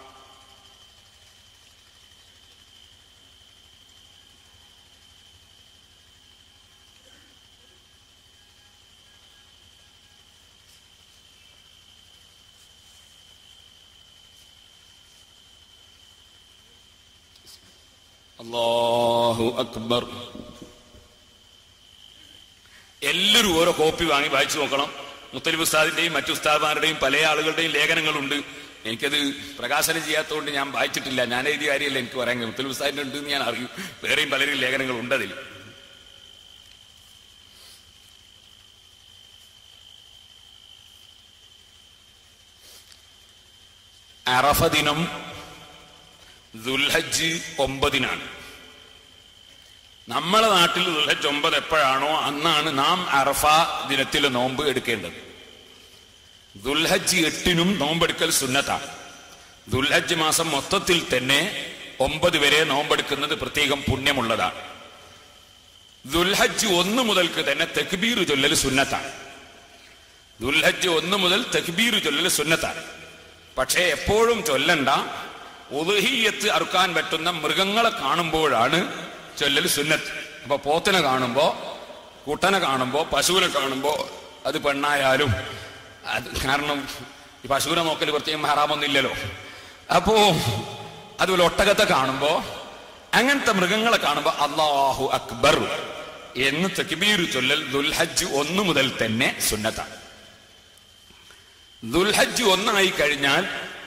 അല്ലാഹു അക്ബർ എല്ലാവരും ഓരോ കോപ്പി വാങ്ങി വായിച്ചു നോക്കണം മുത്തലിബ് ഉസ്താദിന്റെയും മറ്റു ഉസ്താദ്മാരുടെയും പല ആളുകളുടെയും ലേഖനങ്ങളുണ്ട് എനിക്കത് പ്രകാശനം ചെയ്യാത്തതുകൊണ്ട് ഞാൻ വായിച്ചിട്ടില്ല ഞാൻ എഴുതിയ കാര്യമല്ല എനിക്ക് പറയാൻ കഴിയും. മുത്തലിബ് ഉസ്താദിന്റെ ഉണ്ട് എന്ന് ഞാൻ അറിയും വേറെയും പലരും ലേഖനങ്ങൾ ഉണ്ട് അതിൽ അറഫ ദിനം ദുൽഹജ്ജ് ഒമ്പതിനാണ് നമ്മളെ നാട്ടിൽ ദുൽഹജ്ജ് ഒമ്പത് എപ്പോഴാണോ അന്നാണ് നാം അറഫ ദിനത്തിൽ നോമ്പ് എടുക്കേണ്ടത് ദുൽഹജ്ജ് എട്ടിനും നോമ്പെടുക്കൽ സുന്നത്താണ് ദുൽഹജ്ജ് മാസം മൊത്തത്തിൽ തന്നെ ഒമ്പത് വരെ നോമ്പെടുക്കുന്നത് പ്രത്യേകം പുണ്യമുള്ളതാണ് ദുൽഹജ്ജ് ഒന്ന് മുതൽക്ക് തന്നെ തെക്ബീർ ചൊല്ലൽ സുന്നത്താണ് ദുൽഹജ്ജ് ഒന്ന് മുതൽ തെക്ബീർ ചൊല്ലൽ സുന്നത്താണ് പക്ഷേ എപ്പോഴും ചൊല്ലണ്ട ഉദഹീയത്ത് അറുക്കാൻ പറ്റുന്ന മൃഗങ്ങളെ കാണുമ്പോഴാണ് ചൊല്ലൽ സുന്നത്ത് അപ്പൊ പോത്തിനെ കാണുമ്പോ കുട്ടനെ കാണുമ്പോ പശുവിനെ കാണുമ്പോ അത് പെണ്ണായാലും അത് കാരണം ഈ പശുവിനെ നോക്കൽ പ്രത്യേകം ഹറാമൊന്നുമില്ലല്ലോ അപ്പോ അതുപോലെ ഒട്ടകത്തെ കാണുമ്പോ അങ്ങനത്തെ മൃഗങ്ങളെ കാണുമ്പോ അള്ളാഹു അക്ബർ എന്ന് തക്ബീർ ചൊല്ലൽ ദുൽഹജ്ജ് ഒന്ന് മുതൽ തന്നെ സുന്നത്താണ് ദുൽഹജ്ജ് ഒന്നായി കഴിഞ്ഞാൽ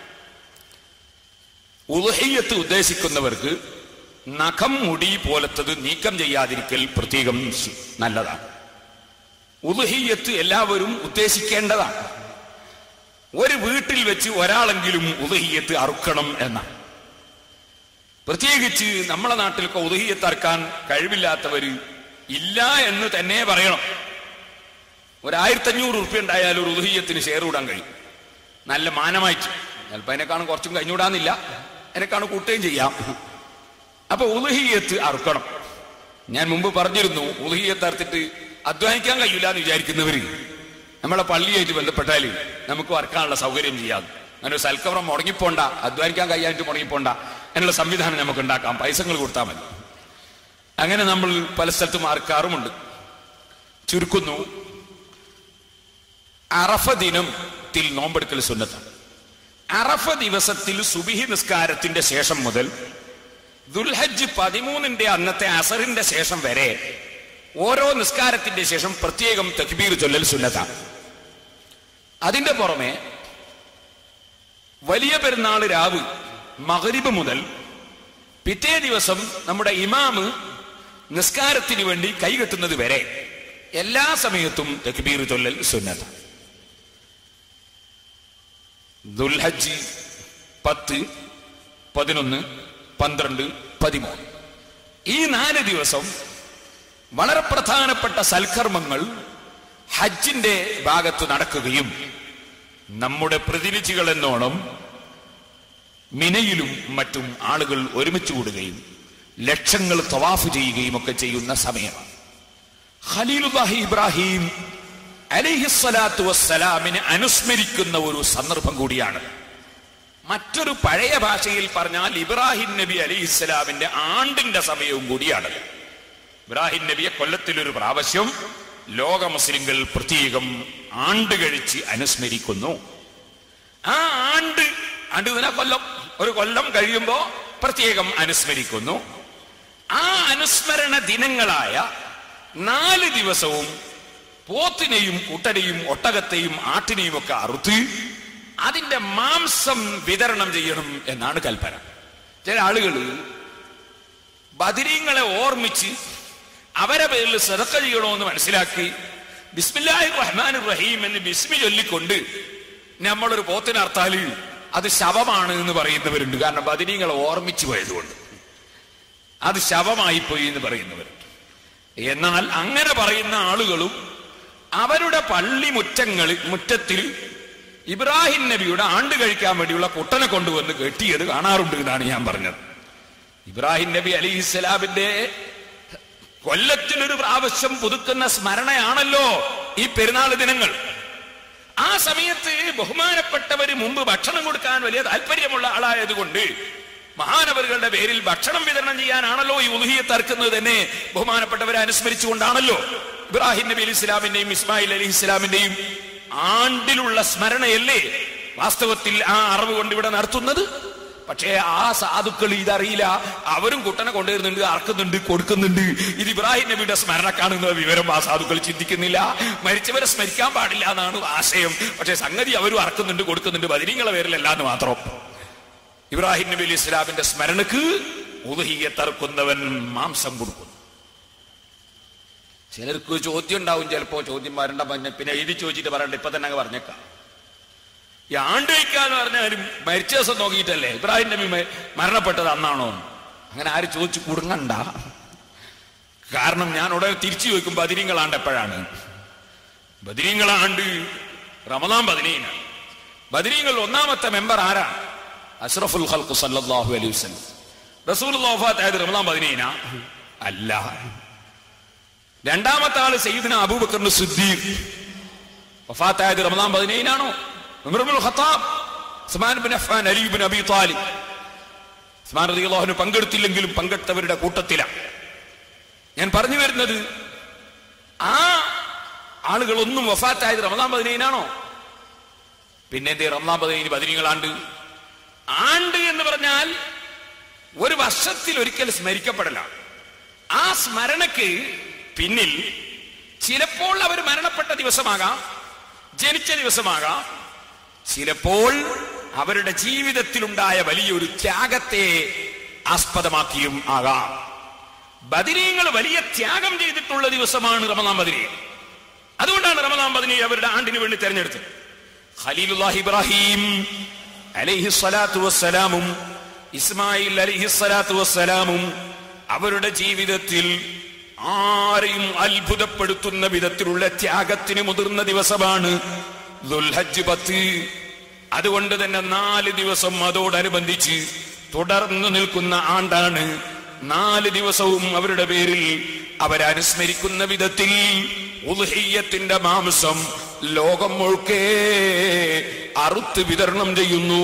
ഉദഹയ്യത്ത് ഉദ്ദേശിക്കുന്നവർക്ക് നഖം മുടി പോലത്തത് നീക്കം ചെയ്യാതിരിക്കൽ പ്രത്യേകം സു- നല്ലതാണ് ഉദഹയ്യത്ത് എല്ലാവരും ഉദ്ദേശിക്കേണ്ടതാണ് ഒരു വീട്ടിൽ വെച്ച് ഒരാളെങ്കിലും ഉദഹയ്യത്ത് അറുക്കണം എന്നാണ് പ്രത്യേകിച്ച് നമ്മളെ നാട്ടിലൊക്കെ ഉദഹയ്യത്ത് അറുക്കാൻ കഴിവില്ലാത്തവര് ഇല്ല എന്ന് തന്നെ പറയണം ഒരു ആയിരത്തി അഞ്ഞൂറ് ഉറുപ്പ്യ ഉണ്ടായാലും ഒരു ഉദഹീയത്തിന് ഷെയർ ഇടാൻ കഴിയും നല്ല മാനമായിട്ട് ചിലപ്പോ അതിനെക്കാളും കുറച്ചും കഴിഞ്ഞുകൂടാന്നില്ല അതിനെക്കാളും കൂട്ടുകയും ചെയ്യാം അപ്പൊ ഉദഹീയത്ത് അറുക്കണം ഞാൻ മുമ്പ് പറഞ്ഞിരുന്നു ഉദഹീയത്ത് അറുത്തിട്ട് അധ്വാനിക്കാൻ കഴിയില്ല എന്ന് വിചാരിക്കുന്നവര് നമ്മളെ പള്ളിയായിട്ട് ബന്ധപ്പെട്ടാൽ നമുക്ക് വർക്കാനുള്ള സൗകര്യം ചെയ്യാം അങ്ങനെ ഒരു സൽക്കവറം മുടങ്ങിപ്പോണ്ട അധ്വാനിക്കാൻ കഴിയാനായിട്ട് മുടങ്ങിപ്പോണ്ട അതിനുള്ള സംവിധാനം നമുക്ക് ഉണ്ടാക്കാം പൈസകൾ കൊടുത്താൽ മതി അങ്ങനെ നമ്മൾ പല സ്ഥലത്തും അറുക്കാറുമുണ്ട് ചുരുക്കുന്നു അറഫ ദിനത്തിൽ നോമ്പെടുക്കൽ സുന്നത്താണ് അറഫ ദിവസത്തിൽ സുബിഹി നിസ്കാരത്തിന്റെ ശേഷം മുതൽ ദുൽഹജ്ജ് പതിമൂന്നിന്റെ അന്നത്തെ അസറിന്റെ ശേഷം വരെ ഓരോ നിസ്കാരത്തിന്റെ ശേഷം പ്രത്യേകം തക്ബീർ ചൊല്ലൽ സുന്നത്താണ് അതിന്റെ പുറമെ വലിയ പെരുന്നാൾ രാവ് മകരിബ് മുതൽ പിറ്റേ ദിവസം നമ്മുടെ ഇമാമ് നിസ്കാരത്തിന് വേണ്ടി കൈകെട്ടുന്നത് വരെ എല്ലാ സമയത്തും തക്ബീർ ചൊല്ലൽ സുന്നത്താണ് ദുൽഹജ്ജ് പത്ത് പതിനൊന്ന് പന്ത്രണ്ട് പതിമൂന്ന് ഈ നാല് ദിവസം വളരെ പ്രധാനപ്പെട്ട സൽക്കർമ്മങ്ങൾ ഹജ്ജിന്റെ ഭാഗത്ത് നടക്കുകയും നമ്മുടെ പ്രതിനിധികൾ എന്നോണം മിനയിലും മറ്റും ആളുകൾ ഒരുമിച്ച് കൂടുകയും ലക്ഷങ്ങൾ തവാഫ് ചെയ്യുകയും ഒക്കെ ചെയ്യുന്ന സമയമാണ് ഖലീലുല്ലാഹി ഇബ്രാഹിം അലിഹിസ്വലാത്തു വസ്സലാമിനെ അനുസ്മരിക്കുന്ന ഒരു സന്ദർഭം കൂടിയാണ് മറ്റൊരു പഴയ ഭാഷയിൽ പറഞ്ഞാൽ ഇബ്രാഹിം നബി അലി ഇസ്ലാമിന്റെ ആണ്ടിന്റെ സമയവും കൂടിയാണ് ഇബ്രാഹിം നബിയെ കൊല്ലത്തിലൊരു പ്രാവശ്യം ലോക മുസ്ലിങ്ങൾ പ്രത്യേകം ആണ്ട് കഴിച്ച് അനുസ്മരിക്കുന്നു ആ ആണ്ട് ആണ്ട് ഇതിനെ കൊല്ലം ഒരു കൊല്ലം കഴിയുമ്പോ പ്രത്യേകം അനുസ്മരിക്കുന്നു ആ അനുസ്മരണ ദിനങ്ങളായ നാല് ദിവസവും പോത്തിനെയും കുട്ടനെയും ഒട്ടകത്തെയും ആട്ടിനെയും ഒക്കെ അറുത്ത് അതിന്റെ മാംസം വിതരണം ചെയ്യണം എന്നാണ് കൽപ്പന ചില ആളുകൾ ബദിരീങ്ങളെ ഓർമ്മിച്ച് അവരെ പേരിൽ സദക്ക ചെയ്യണമെന്ന് മനസ്സിലാക്കി ബിസ്മില്ലാഹി റഹ്മാൻ റഹീം എന്ന് ബിസ്മി ചൊല്ലിക്കൊണ്ട് നമ്മളൊരു പോത്തിനർത്താല് അത് ശവമാണ് എന്ന് പറയുന്നവരുണ്ട് കാരണം ബദിരീങ്ങളെ ഓർമ്മിച്ചു പോയതുകൊണ്ട് അത് ശവമായി പോയി എന്ന് പറയുന്നവരുണ്ട് എന്നാൽ അങ്ങനെ പറയുന്ന ആളുകളും അവരുടെ പള്ളി മുറ്റങ്ങളിൽ മുറ്റത്തിൽ ഇബ്രാഹിം നബിയുടെ ആണ്ട് കഴിക്കാൻ വേണ്ടിയുള്ള കുട്ടനെ കൊണ്ടുവന്ന് കെട്ടിയത് കാണാറുണ്ട് എന്നാണ് ഞാൻ പറഞ്ഞത് ഇബ്രാഹിം നബി അലി ഇസ്ലാമിന്റെ കൊല്ലത്തിലൊരു പ്രാവശ്യം പുതുക്കുന്ന സ്മരണയാണല്ലോ ഈ പെരുന്നാൾ ദിനങ്ങൾ ആ സമയത്ത് ബഹുമാനപ്പെട്ടവര് മുമ്പ് ഭക്ഷണം കൊടുക്കാൻ വലിയ താല്പര്യമുള്ള ആളായതുകൊണ്ട് മഹാനവറുകളുടെ പേരിൽ ഭക്ഷണം വിതരണം ചെയ്യാനാണല്ലോ ഈ ഉലുഹിയെ തർക്കുന്നത് തന്നെ ബഹുമാനപ്പെട്ടവരെ അനുസ്മരിച്ചുകൊണ്ടാണല്ലോ ഇബ്രാഹിം നബി അലി ഇസ്ലാമിന്റെയും ഇസ്മായിൽ അലി ഇസ്ലാമിന്റെയും ആണ്ടിലുള്ള സ്മരണയല്ലേ വാസ്തവത്തിൽ ആ അറിവ് കൊണ്ട് ഇവിടെ നടത്തുന്നത് പക്ഷേ ആ സാധുക്കൾ ഇതറിയില്ല അവരും കുട്ടനെ കൊണ്ടുവരുന്നുണ്ട് അറക്കുന്നുണ്ട് കൊടുക്കുന്നുണ്ട് ഇത് ഇബ്രാഹിം നബിയുടെ സ്മരണ കാണുന്ന വിവരം ആ സാധുക്കൾ ചിന്തിക്കുന്നില്ല മരിച്ചവരെ സ്മരിക്കാൻ പാടില്ല എന്നാണ് ആശയം പക്ഷേ സംഗതി അവരും അറക്കുന്നുണ്ട് കൊടുക്കുന്നുണ്ട് ബദിരീങ്ങളെ പേരിലല്ല എന്ന് മാത്രം ഇബ്രാഹിം നബി അലി ഇസ്ലാമിന്റെ സ്മരണക്ക് ഉദഹിയെ തറക്കുന്നവൻ മാംസം കൊടുക്കുന്നു ചിലർക്ക് ചോദ്യം ഉണ്ടാവും ചിലപ്പോ ചോദ്യം വരണ്ട പിന്നെ പിന്നെ എഴുതി ചോദിച്ചിട്ട് പറയണ്ട ഇപ്പൊ തന്നെ അങ്ങ് പറഞ്ഞേക്കാം ഈ ആണ്ട് വയ്ക്കാന്ന് പറഞ്ഞാലും മരിച്ച ദിവസം നോക്കിയിട്ടല്ലേ ഇബ്രാഹിം നബി മ- മരണപ്പെട്ടത് അന്നാണോ അങ്ങനെ ആര് ചോദിച്ചു കുടുങ്ങണ്ട കാരണം ഞാൻ ഉടനെ തിരിച്ചു ചോദിക്കും ബദിരീങ്ങളാണ്ട് എപ്പോഴാണ് ബദിരീങ്ങളാണ്ട് റമദാൻ പതിനീനാണ് ബദിരീങ്ങൾ ഒന്നാമത്തെ മെമ്പർ ആരാ അഷ്റഫുൽ ഖൽഖ് സല്ലല്ലാഹു അലൈഹി വസല്ലം റസൂൽ ആയത് റമദാൻ പതിനീന അല്ല രണ്ടാമത്തെ ആള് സയ്യിദിന അബൂബക്കറിന് സിദ്ദീഖ് വഫാത്തായത് റമദാൻ പതിനേഴിനാണോ Umarul Khattab Usman bin Affan Ali bin Abi Talib Usman റളിയല്ലാഹുവിന് പങ്കെടുത്തില്ലെങ്കിലും പങ്കെടുത്തവരുടെ കൂട്ടത്തിലാണ് ഞാൻ പറഞ്ഞു വരുന്നത് ആ ആളുകളൊന്നും വഫാത്തായത് റമദാൻ പതിനേഴിനാണോ പിന്നെ എന്തേ റമദാൻ പതിനേഴ് പതിനീങ്ങളാണ്ട് ആണ്ട് എന്ന് പറഞ്ഞാൽ ഒരു വർഷത്തിൽ ഒരിക്കൽ സ്മരിക്കപ്പെടലാണ് ആ സ്മരണയ്ക്ക് പിന്നിൽ ചിലപ്പോൾ അവർ മരണപ്പെട്ട ദിവസമാകാം ജനിച്ച ദിവസമാകാം ചിലപ്പോൾ അവരുടെ ജീവിതത്തിലുണ്ടായ വലിയൊരു ത്യാഗത്തെ ആസ്പദമാക്കിയും ആകാം ബദിരീങ്ങൾ വലിയ ത്യാഗം ചെയ്തിട്ടുള്ള ദിവസമാണ് റമദാൻ ബദിരി അതുകൊണ്ടാണ് റമദാൻ ബദിനി അവരുടെ ആണ്ടിന് വേണ്ടി തെരഞ്ഞെടുത്തത് ഖലീലുല്ലാഹി ഇബ്രാഹിം അലൈഹി സ്വലാത്തു വസ്സലാമും ഇസ്മായിൽ അലൈഹി സ്വലാത്തു വസ്സലാമും അവരുടെ ജീവിതത്തിൽ ആരെയും അത്ഭുതപ്പെടുത്തുന്ന വിധത്തിലുള്ള ത്യാഗത്തിന് മുതിർന്ന ദിവസമാണ് ദുൽഹജ്ജ് പത്ത് അതുകൊണ്ട് തന്നെ നാല് ദിവസം അതോടനുബന്ധിച്ച് തുടർന്നു നിൽക്കുന്ന ആണ്ടാണ് നാല് ദിവസവും അവരുടെ പേരിൽ അവരനുസ്മരിക്കുന്ന വിധത്തിൽ ഉൽഹയ്യത്തിന്റെ മാംസം ലോകം മുഴുക്കെ അറുത്ത് വിതരണം ചെയ്യുന്നു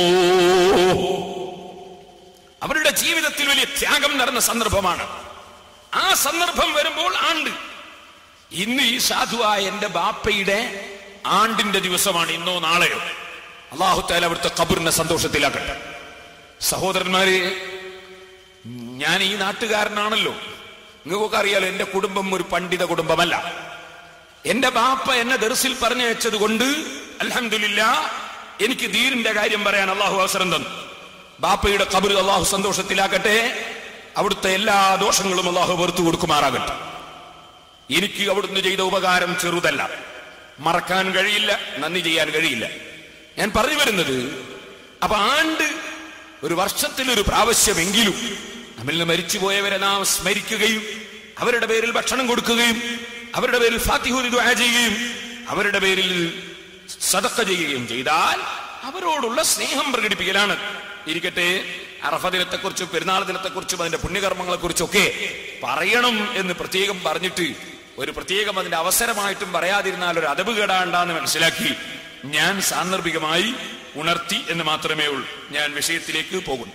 അവരുടെ ജീവിതത്തിൽ വലിയ ത്യാഗം നടന്ന സന്ദർഭമാണ് ആ സന്ദർഭം വരുമ്പോൾ ആണ്ട് ഇന്ന് ഈ സാധുവായ എന്റെ ബാപ്പയുടെ ആണ്ടിന്റെ ദിവസമാണ് ഇന്നോ നാളെയോ അള്ളാഹുത്താല അവിടുത്തെ കബറിനെ സന്തോഷത്തിലാക്കട്ടെ സഹോദരന്മാരെ ഞാൻ ഈ നാട്ടുകാരനാണല്ലോ നിങ്ങൾക്കൊക്കെ അറിയാലോ എന്റെ കുടുംബം ഒരു പണ്ഡിത കുടുംബമല്ല എന്റെ ബാപ്പ എന്നെ ദർസിൽ പറഞ്ഞയച്ചത് കൊണ്ട് അൽഹംദുലില്ല എനിക്ക് ദീനിന്റെ കാര്യം പറയാൻ അള്ളാഹു അവസരം തന്നു ബാപ്പയുടെ കബർ അള്ളാഹു സന്തോഷത്തിലാക്കട്ടെ അവിടുത്തെ എല്ലാ ദോഷങ്ങളും അള്ളാഹു വെറുത്തു കൊടുക്കുമാറാകട്ടെ എനിക്ക് അവിടുന്ന് ചെയ്ത ഉപകാരം ചെറുതല്ല മറക്കാൻ കഴിയില്ല നന്ദി ചെയ്യാൻ കഴിയില്ല ഞാൻ പറഞ്ഞു വരുന്നത് അപ്പൊ ആണ്ട് ഒരു വർഷത്തിൽ ഒരു പ്രാവശ്യമെങ്കിലും നമ്മിൽ നിന്ന് മരിച്ചുപോയവരെ നാം സ്മരിക്കുകയും അവരുടെ പേരിൽ ഭക്ഷണം കൊടുക്കുകയും അവരുടെ പേരിൽ ഫാത്തിഹൂരി ദുആ ചെയ്യുകയും അവരുടെ പേരിൽ സദക്ക ചെയ്യുകയും ചെയ്താൽ അവരോടുള്ള സ്നേഹം പ്രകടിപ്പിക്കലാണ് ഇരിക്കട്ടെ അറഫ ദിനത്തെക്കുറിച്ചും പെരുന്നാൾ ദിനത്തെക്കുറിച്ചും അതിന്റെ പുണ്യകർമ്മങ്ങളെക്കുറിച്ചും ഒക്കെ പറയണം എന്ന് പ്രത്യേകം പറഞ്ഞിട്ട് ഒരു പ്രത്യേകം അതിന്റെ അവസരമായിട്ടും പറയാതിരുന്നാൽ ഒരു അതവ് കേടാണ്ടെന്ന് മനസ്സിലാക്കി ഞാൻ സാന്ദർഭികമായി ഉണർത്തി എന്ന് മാത്രമേ ഉള്ളൂ ഞാൻ വിഷയത്തിലേക്ക് പോകുന്നു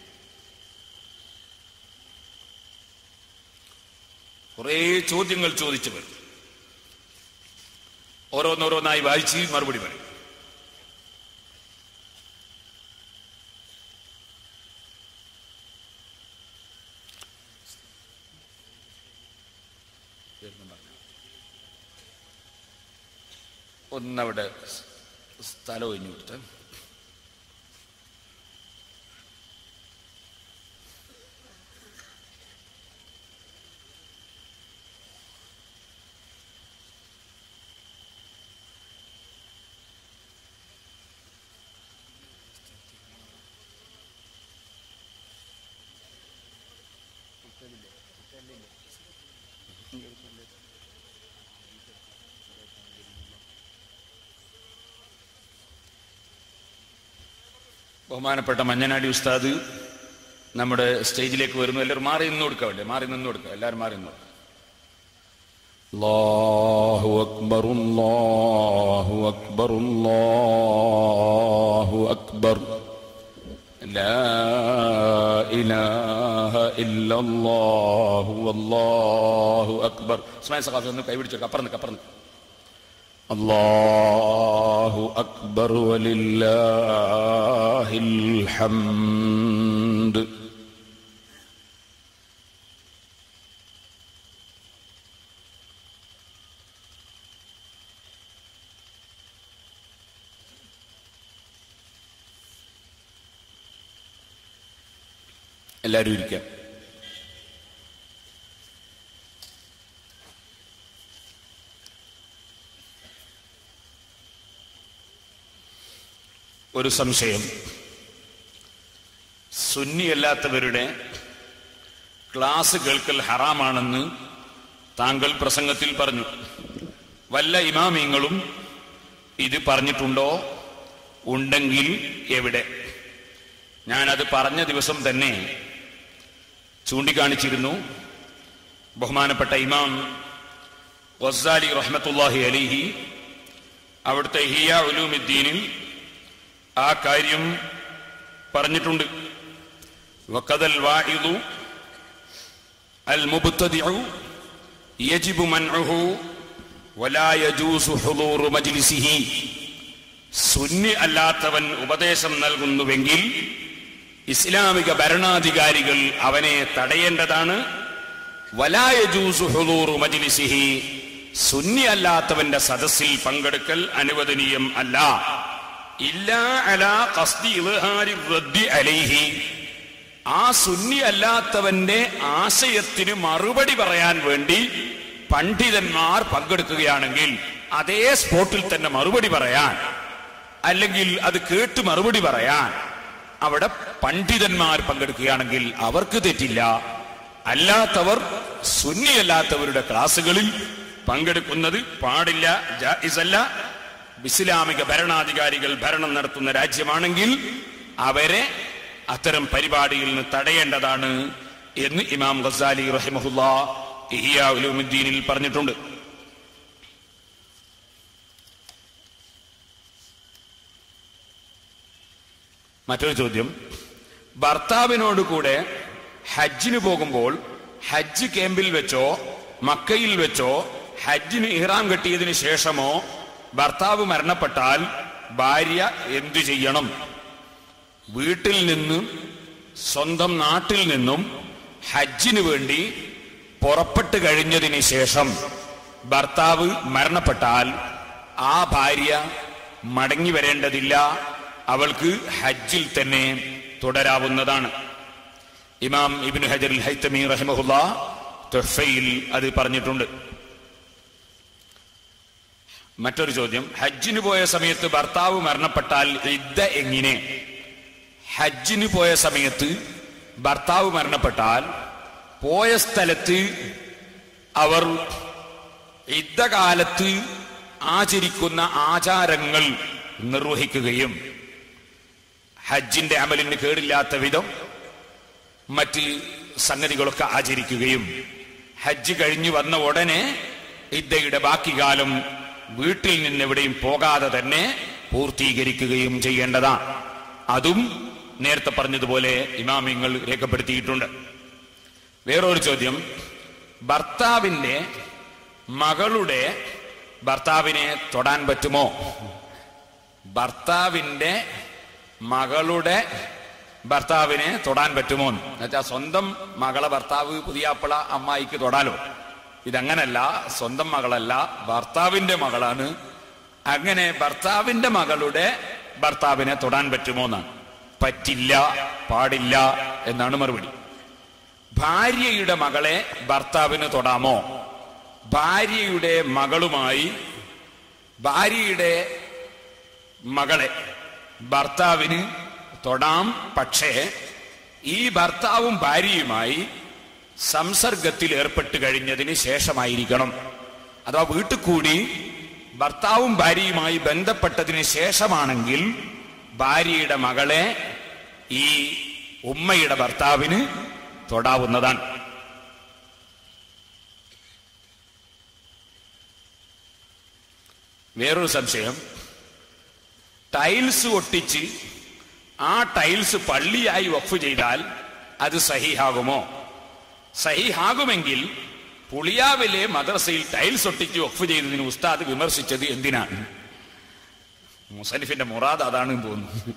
കുറെ ചോദ്യങ്ങൾ ചോദിച്ചവർ ഓരോന്നോരോന്നായി വായിച്ച് മറുപടി പറയും ഒന്നവിടെ സ്ഥലം ഒഴിഞ്ഞു കൊടുത്ത് ബഹുമാനപ്പെട്ട മഞ്ഞനാടി ഉസ്താദ് നമ്മുടെ സ്റ്റേജിലേക്ക് വരുന്നു എല്ലാവരും മാറി നിന്ന് കൊടുക്കുക വേണ്ടേ മാറി നിന്ന് കൊടുക്കുക എല്ലാവരും മാറി നിന്ന് കൊടുക്കുക അല്ലാഹു അക്ബർ അല്ലാഹു അക്ബർ അല്ലാഹു അക്ബർ لا إله إلا الله والله أكبر اسمعي സഖാഫി ഒന്ന് കൈപിടിച്ചോ അപ്പുറം നിൽക്ക് അപ്പുറം നിൽക്ക് الله أكبر ولله الحمد എല്ലാവരും ഇരിക്കാം ഒരു സംശയം സുന്നിയല്ലാത്തവരുടെ ക്ലാസ് കേൾക്കൽ ഹറാമാണെന്ന് താങ്കൾ പ്രസംഗത്തിൽ പറഞ്ഞു വല്ല ഇമാമിങ്ങളും ഇത് പറഞ്ഞിട്ടുണ്ടോ ഉണ്ടെങ്കിൽ എവിടെ ഞാനത് പറഞ്ഞ ദിവസം തന്നെ ചൂണ്ടിക്കാണിച്ചിരുന്നു ബഹുമാനപ്പെട്ട ഇമാം വസാലി റഹ്മത്തുല്ലാഹി അലിഹി അവിടുത്തെ ഹിയ ഉലൂമിദ്ദീനിൽ ആ കാര്യം പറഞ്ഞിട്ടുണ്ട് വക്കതൽ വാഹിദു അൽ മുബ്തദിഉ യജിബു മൻഉഹു വലാ യജൂസു ഹുദൂറു മജ്ലിസിഹി സുന്നി അല്ലാത്തവൻ ഉപദേശം നൽകുന്നുവെങ്കിൽ ഇസ്ലാമിക ഭരണാധികാരികൾ അവനെ തടയേണ്ടതാണ് വലായ ജൂസു ഹുദൂറു മജ്ലിസിഹി സുന്നി അല്ലാത്തവന്റെ സദസ്സിൽ പങ്കെടുക്കൽ അനുവദനീയം അല്ല ഇല്ലാ അലാ ഖസ്ദി ഇദ്ഹാരി റദ്ദി അലൈഹി ആ സുന്നി അല്ലാത്തവന്റെ ആശയത്തിന് മറുപടി പറയാൻ വേണ്ടി പണ്ഡിതന്മാർ പങ്കെടുക്കുകയാണെങ്കിൽ അതേ സ്പോട്ടിൽ തന്നെ മറുപടി പറയാൻ അല്ലെങ്കിൽ അത് കേട്ട് മറുപടി പറയാൻ അവിടെ പണ്ഡിതന്മാർ പങ്കെടുക്കുകയാണെങ്കിൽ അവർക്ക് തെറ്റില്ല അല്ലാത്തവർ സുന്നിയല്ലാത്തവരുടെ ക്ലാസ്സുകളിൽ പങ്കെടുക്കുന്നത് പാടില്ല ജായിസല്ല ഇസ്ലാമിക ഭരണാധികാരികൾ ഭരണം നടത്തുന്ന രാജ്യമാണെങ്കിൽ അവരെ അത്തരം പരിപാടിയിൽ നിന്ന് തടയേണ്ടതാണ് എന്ന് ഇമാം ഗസാലി റഹിമഹുല്ല ഇഹിയ ഉലൂമുദ്ദീനിൽ പറഞ്ഞിട്ടുണ്ട് മറ്റൊരു ചോദ്യം ഭർത്താവിനോട് കൂടെ ഹജ്ജിന് പോകുമ്പോൾ ഹജ്ജ് ക്യാമ്പിൽ വെച്ചോ മക്കയിൽ വെച്ചോ ഹജ്ജിന് ഇഹ്റാം കെട്ടിയതിനു ശേഷമോ ഭർത്താവ് മരണപ്പെട്ടാൽ ഭാര്യ എന്തു ചെയ്യണം വീട്ടിൽ നിന്നും സ്വന്തം നാട്ടിൽ നിന്നും ഹജ്ജിന് വേണ്ടി പുറപ്പെട്ടു കഴിഞ്ഞതിന് ശേഷം ഭർത്താവ് മരണപ്പെട്ടാൽ ആ ഭാര്യ മടങ്ങി വരേണ്ടതില്ല അവൾക്ക് ഹജ്ജിൽ തന്നെ തുടരാവുന്നതാണ് ഇമാം ഇബിൻ ഹജർ ഹൈത്തമി റഹിമഹുല്ല തൊഫയിൽ അത് പറഞ്ഞിട്ടുണ്ട് മറ്റൊരു ചോദ്യം ഹജ്ജിന് പോയ സമയത്ത് ഭർത്താവ് മരണപ്പെട്ടാൽ ഇദ്ദ എങ്ങനെ ഹജ്ജിന് പോയ സമയത്ത് ഭർത്താവ് മരണപ്പെട്ടാൽ പോയ സ്ഥലത്ത് അവർ യുദ്ധകാലത്ത് ആചരിക്കുന്ന ആചാരങ്ങൾ നിർവഹിക്കുകയും ഹജ്ജിന്റെ അമലിന് കേടില്ലാത്ത വിധം മറ്റ് സംഗതികളൊക്കെ ആചരിക്കുകയും ഹജ്ജ് കഴിഞ്ഞു വന്ന ഉടനെ ഇദ്ദയുടെ ബാക്കി കാലം വീട്ടിൽ നിന്ന് എവിടെയും പോകാതെ തന്നെ പൂർത്തീകരിക്കുകയും ചെയ്യേണ്ടതാണ് അതും നേരത്തെ പറഞ്ഞതുപോലെ ഇമാമിങ്ങൾ രേഖപ്പെടുത്തിയിട്ടുണ്ട് വേറൊരു ചോദ്യം ഭർത്താവിന്റെ മകളുടെ ഭർത്താവിനെ തൊടാൻ പറ്റുമോ ഭർത്താവിന്റെ മകളുടെ ഭർത്താവിനെ തൊടാൻ പറ്റുമോ എന്നുവെച്ചാൽ സ്വന്തം മകളെ ഭർത്താവ് പുതിയാപ്പിള അമ്മായിക്ക് തൊടാലോ ഇതങ്ങനല്ല സ്വന്തം മകളല്ല ഭർത്താവിന്റെ മകളാണ് അങ്ങനെ ഭർത്താവിന്റെ മകളുടെ ഭർത്താവിനെ തൊടാൻ പറ്റുമോ എന്നാണ് പറ്റില്ല പാടില്ല എന്നാണ് മറുപടി ഭാര്യയുടെ മകളെ ഭർത്താവിന് തൊടാമോ ഭാര്യയുടെ മകളുമായി ഭാര്യയുടെ മകളെ ഭർത്താവിന് തൊടാം പക്ഷേ ഈ ഭർത്താവും ഭാര്യയുമായി സംസർഗത്തിൽ ഏർപ്പെട്ട് കഴിഞ്ഞതിന് ശേഷമായിരിക്കണം അഥവാ വീട്ടിൽ കൂടി ഭർത്താവും ഭാര്യയുമായി ബന്ധപ്പെട്ടതിന് ശേഷമാണെങ്കിൽ ഭാര്യയുടെ മകളെ ഈ ഉമ്മയുടെ ഭർത്താവിന് തൊടാവുന്നതാണ് വേറൊരു സംശയം ടൈൽസ് ഒട്ടിച്ച് ആ ടൈൽസ് പള്ളിയായി വഖഫ് ചെയ്താൽ അത് സഹിഹാകുമോ സഹിഹാകുമെങ്കിൽ പുളിയാവിലെ മദ്രസയിൽ ടൈൽസ് ഒട്ടിച്ച് വഖഫ് ചെയ്തതിന് ഉസ്താദ് വിമർശിച്ചത് എന്തിനാണ് മുസലിഫിന്റെ മുറാദ് അതാണ് തോന്നുന്നു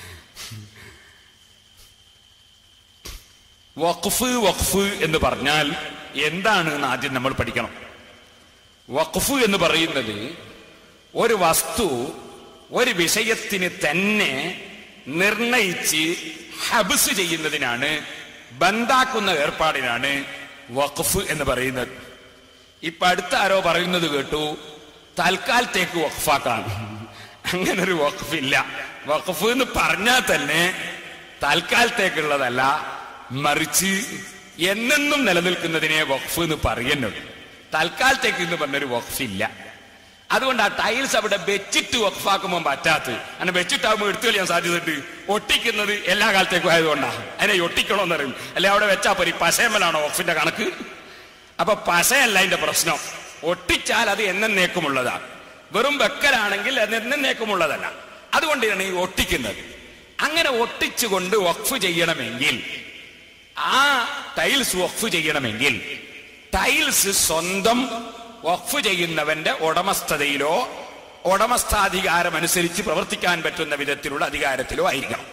വഖഫ് വഖഫ് എന്ന് പറഞ്ഞാൽ എന്താണ് എന്ന് ആദ്യം നമ്മൾ പഠിക്കണം വഖഫ് എന്ന് പറയുന്നത് ഒരു വസ്തു ഒരു വിഷയത്തിന് തന്നെ നിർണയിച്ച് ഹബ്സ് ചെയ്യുന്നതിനാണ് ബന്ധാക്കുന്ന ഏർപ്പാടിനാണ് വഖഫ് എന്ന് പറയുന്നത് ഇപ്പൊ അടുത്ത ആരോ പറയുന്നത് കേട്ടു തൽക്കാലത്തേക്ക് വഖഫാക്കാൻ അങ്ങനെ ഒരു വഖഫ് ഇല്ല വഖഫ് എന്ന് പറഞ്ഞാൽ തന്നെ തൽക്കാലത്തേക്കുള്ളതല്ല മറിച്ച് എന്നെന്നും നിലനിൽക്കുന്നതിനെ വഖഫ് എന്ന് പറയുന്നുള്ളൂ തൽക്കാലത്തേക്ക് എന്ന് പറഞ്ഞൊരു വഖഫ് ഇല്ല അതുകൊണ്ട് ആ ടൈൽസ് അവിടെ വെച്ചിട്ട് വഖഫാക്കുമ്പോൾ പറ്റാത്ത അങ്ങനെ വെച്ചിട്ടാകുമ്പോൾ എടുത്തു കളയാൻ സാധ്യതയുണ്ട് ഒട്ടിക്കുന്നത് എല്ലാ കാലത്തേക്കും ആയതുകൊണ്ടാണ് അതിനെ ഒട്ടിക്കണമെന്ന് പറയും അല്ലെ അവിടെ വെച്ചാ പോരി പശയമലാണോ വഖഫിന്റെ കണക്ക് അപ്പൊ പശയല്ല അതിന്റെ പ്രശ്നം ഒട്ടിച്ചാൽ അത് എന്നേക്കുമുള്ളതാണ് വെറും വെക്കലാണെങ്കിൽ അത് എന്നേക്കുമുള്ളതല്ല അതുകൊണ്ടാണ് ഈ ഒട്ടിക്കുന്നത് അങ്ങനെ ഒട്ടിച്ചുകൊണ്ട് വഖഫ് ചെയ്യണമെങ്കിൽ ആ ടൈൽസ് വഖഫ് ചെയ്യണമെങ്കിൽ ടൈൽസ് സ്വന്തം വഖഫ് ചെയ്യുന്നവന്റെ ഉടമസ്ഥതയിലോ ഉടമസ്ഥാധികാരം അനുസരിച്ച് പ്രവർത്തിക്കാൻ പറ്റുന്ന വിധത്തിലുള്ള അധികാരത്തിലോ ആയിരിക്കണം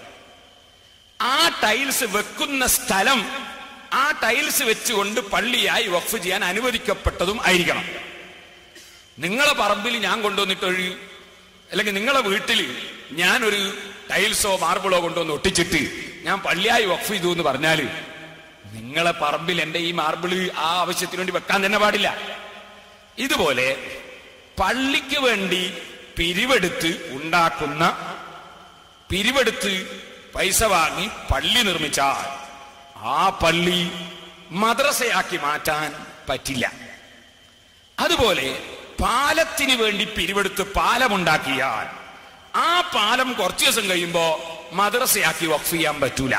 ആ ടൈൽസ് വെക്കുന്ന സ്ഥലം ആ ടൈൽസ് വെച്ചുകൊണ്ട് പള്ളിയായി വഖഫ് ചെയ്യാൻ അനുവദിക്കപ്പെട്ടതും ആയിരിക്കണം നിങ്ങളെ പറമ്പിൽ ഞാൻ കൊണ്ടുവന്നിട്ടൊരു അല്ലെങ്കിൽ നിങ്ങളെ വീട്ടിൽ ഞാനൊരു ടൈൽസോ മാർബിളോ കൊണ്ടുവന്ന് ഒട്ടിച്ചിട്ട് ഞാൻ പള്ളിയായി വഖഫ് ചെയ്തു എന്ന് പറഞ്ഞാല് നിങ്ങളെ പറമ്പിൽ എന്റെ ഈ മാർബിള് ആ ആവശ്യത്തിന് വേണ്ടി വെക്കാൻ തന്നെ പാടില്ല ഇതുപോലെ പള്ളിക്ക് വേണ്ടി പിരിവെടുത്ത് ഉണ്ടാക്കുന്ന പിരിവെടുത്ത് പൈസ വാങ്ങി പള്ളി നിർമ്മിച്ചാൽ ആ പള്ളി മദ്രസയാക്കി മാറ്റാൻ പറ്റില്ല അതുപോലെ പാലത്തിന് വേണ്ടി പിരിവെടുത്ത് പാലമുണ്ടാക്കിയാൽ ആ പാലം കുറച്ചു ദിവസം കഴിയുമ്പോ മദ്രസയാക്കി വഖഫ് ചെയ്യാൻ പറ്റൂല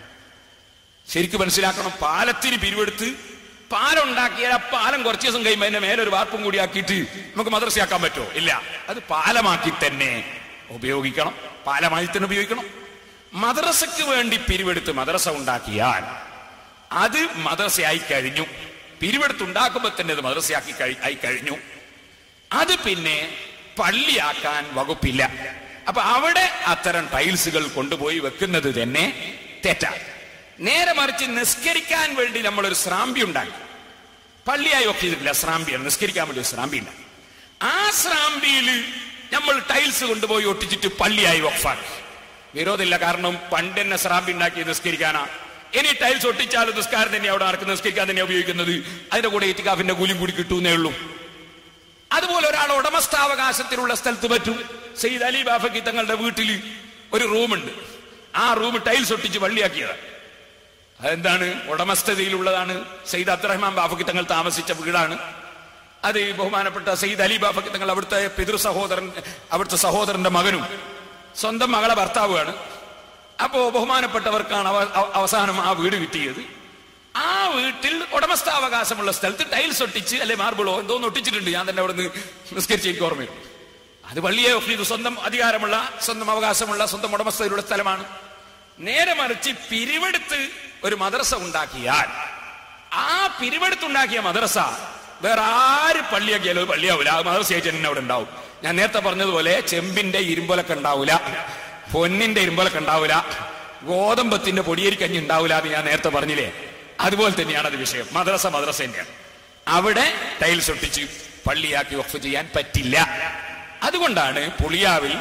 ശരിക്കും മനസ്സിലാക്കണം പാലത്തിന് പിരിവെടുത്ത് പാലം ഉണ്ടാക്കിയാൽ ആ പാലം കുറച്ച് ദിവസം കഴിയുമ്പോൾ അതിന്റെ മേലെ ഒരു വാർപ്പും കൂടി ആക്കിയിട്ട് നമുക്ക് മദ്രസയാക്കാൻ പറ്റുമോ ഇല്ല അത് പാലമാക്കി തന്നെ ഉപയോഗിക്കണം പാലമായി തന്നെ ഉപയോഗിക്കണം മദ്രസയ്ക്ക് വേണ്ടി പിരിവെടുത്ത് മദ്രസ ഉണ്ടാക്കിയാൽ അത് മദ്രസയായി കഴിഞ്ഞു പിരിവെടുത്ത് ഉണ്ടാക്കുമ്പോൾ തന്നെ അത് മദ്രസയാക്കി കഴി- ആയി കഴിഞ്ഞു അത് പിന്നെ പള്ളിയാക്കാൻ വകുപ്പില്ല അപ്പൊ അവിടെ അത്തരം ടൈൽസുകൾ കൊണ്ടുപോയി വെക്കുന്നത് തന്നെ തെറ്റാണ് നേരെ മറിച്ച് നിസ്കരിക്കാൻ വേണ്ടി നമ്മൾ ഒരു സ്രാമ്പി ഉണ്ടാക്കി പള്ളിയായി ഒക്കെ ചെയ്തിട്ടില്ല സ്രാമ്പിയാണ് നിസ്കരിക്കാൻ വേണ്ടി ഒരു സ്രാമ്പി ഉണ്ടാക്കി ആ സ്രാമ്പിയിൽ നമ്മൾ ടൈൽസ് കൊണ്ടുപോയി ഒട്ടിച്ചിട്ട് പള്ളിയായി വഖഫാക്കി വിരോധമില്ല കാരണം പണ്ട് തന്നെ സ്രാമ്പി ഉണ്ടാക്കി നിസ്കരിക്കാനാ ഇനി ടൈൽസ് ഒട്ടിച്ചാലും നിസ്കാരം തന്നെ അവിടെ നടക്കുന്ന നിസ്കരിക്കാൻ തന്നെ ഉപയോഗിക്കുന്നത് അതിന്റെ കൂടെ ഇറ്റിക്കാഫിന്റെ കൂലിയും കൂടി കിട്ടുന്നേ ഉള്ളൂ അതുപോലെ ഒരാൾ ഉടമസ്ഥാവകാശത്തിലുള്ള സ്ഥലത്ത് പറ്റും സെയ്ദ് അലി ബാഫക്കി തങ്ങളുടെ വീട്ടിൽ ഒരു റൂമുണ്ട് ആ റൂം ടൈൽസ് ഒട്ടിച്ച് വള്ളിയാക്കിയതാണ് അതെന്താണ് ഉടമസ്ഥതയിലുള്ളതാണ് സെയ്ദ് അബ്ദുറഹ്മാൻ ബാഫക്കി തങ്ങൾ താമസിച്ച വീടാണ് അത് ഈ ബഹുമാനപ്പെട്ട സെയ്ദ് അലി ബാഫക്കി തങ്ങൾ അവിടുത്തെ പിതൃ സഹോദരൻ അവിടുത്തെ സഹോദരന്റെ മകനും സ്വന്തം മകളെ ഭർത്താവുമാണ് അപ്പോ ബഹുമാനപ്പെട്ടവർക്കാണ് അവ- അവ- അവസാനം ആ വീട് കിട്ടിയത് ആ വീട്ടിൽ ഉടമസ്ഥാവകാശമുള്ള സ്ഥലത്ത് ടൈൽസ് ഒട്ടിച്ച് അല്ലെ മാർബിളോ എന്തോന്ന് ഒട്ടിച്ചിട്ടുണ്ട് ഞാൻ തന്നെ അവിടെ നിന്ന് നിസ്കരിച്ച് എനിക്ക് ഓർമ്മയുണ്ട് അത് പള്ളിയെ ഒക്കെ ഇത് സ്വന്തം അധികാരമുള്ള സ്വന്തം അവകാശമുള്ള സ്വന്തം ഉടമസ്ഥതയിലുള്ള സ്ഥലമാണ് നേരെ മറിച്ച് പിരിവെടുത്ത് ഒരു മദ്രസ ഉണ്ടാക്കിയാൽ ആ പിരിവെടുത്തുണ്ടാക്കിയ മദ്രസ വേറെ ആര് പള്ളിയാക്കിയാലും അത് പള്ളിയാവില്ല ആ മദ്രസയായിട്ട് തന്നെ അവിടെ ഉണ്ടാവും ഞാൻ നേരത്തെ പറഞ്ഞതുപോലെ ചെമ്പിന്റെ ഇരുമ്പൊലൊക്കെ ഉണ്ടാവില്ല പൊന്നിന്റെ ഇരുമ്പൊലൊക്കെ ഉണ്ടാവില്ല ഗോതമ്പത്തിന്റെ പൊടിയേരിക്കഞ്ഞി ഉണ്ടാവില്ല എന്ന് ഞാൻ നേരത്തെ പറഞ്ഞില്ലേ അതുപോലെ തന്നെയാണ് അത് വിഷയം മദ്രസ മദ്രസ തന്നെയാണ് അവിടെ ടൈൽസ് ഒട്ടിച്ച് പള്ളിയാക്കി വഖഫ് ചെയ്യാൻ പറ്റില്ല അതുകൊണ്ടാണ് പുളിയാവിൽ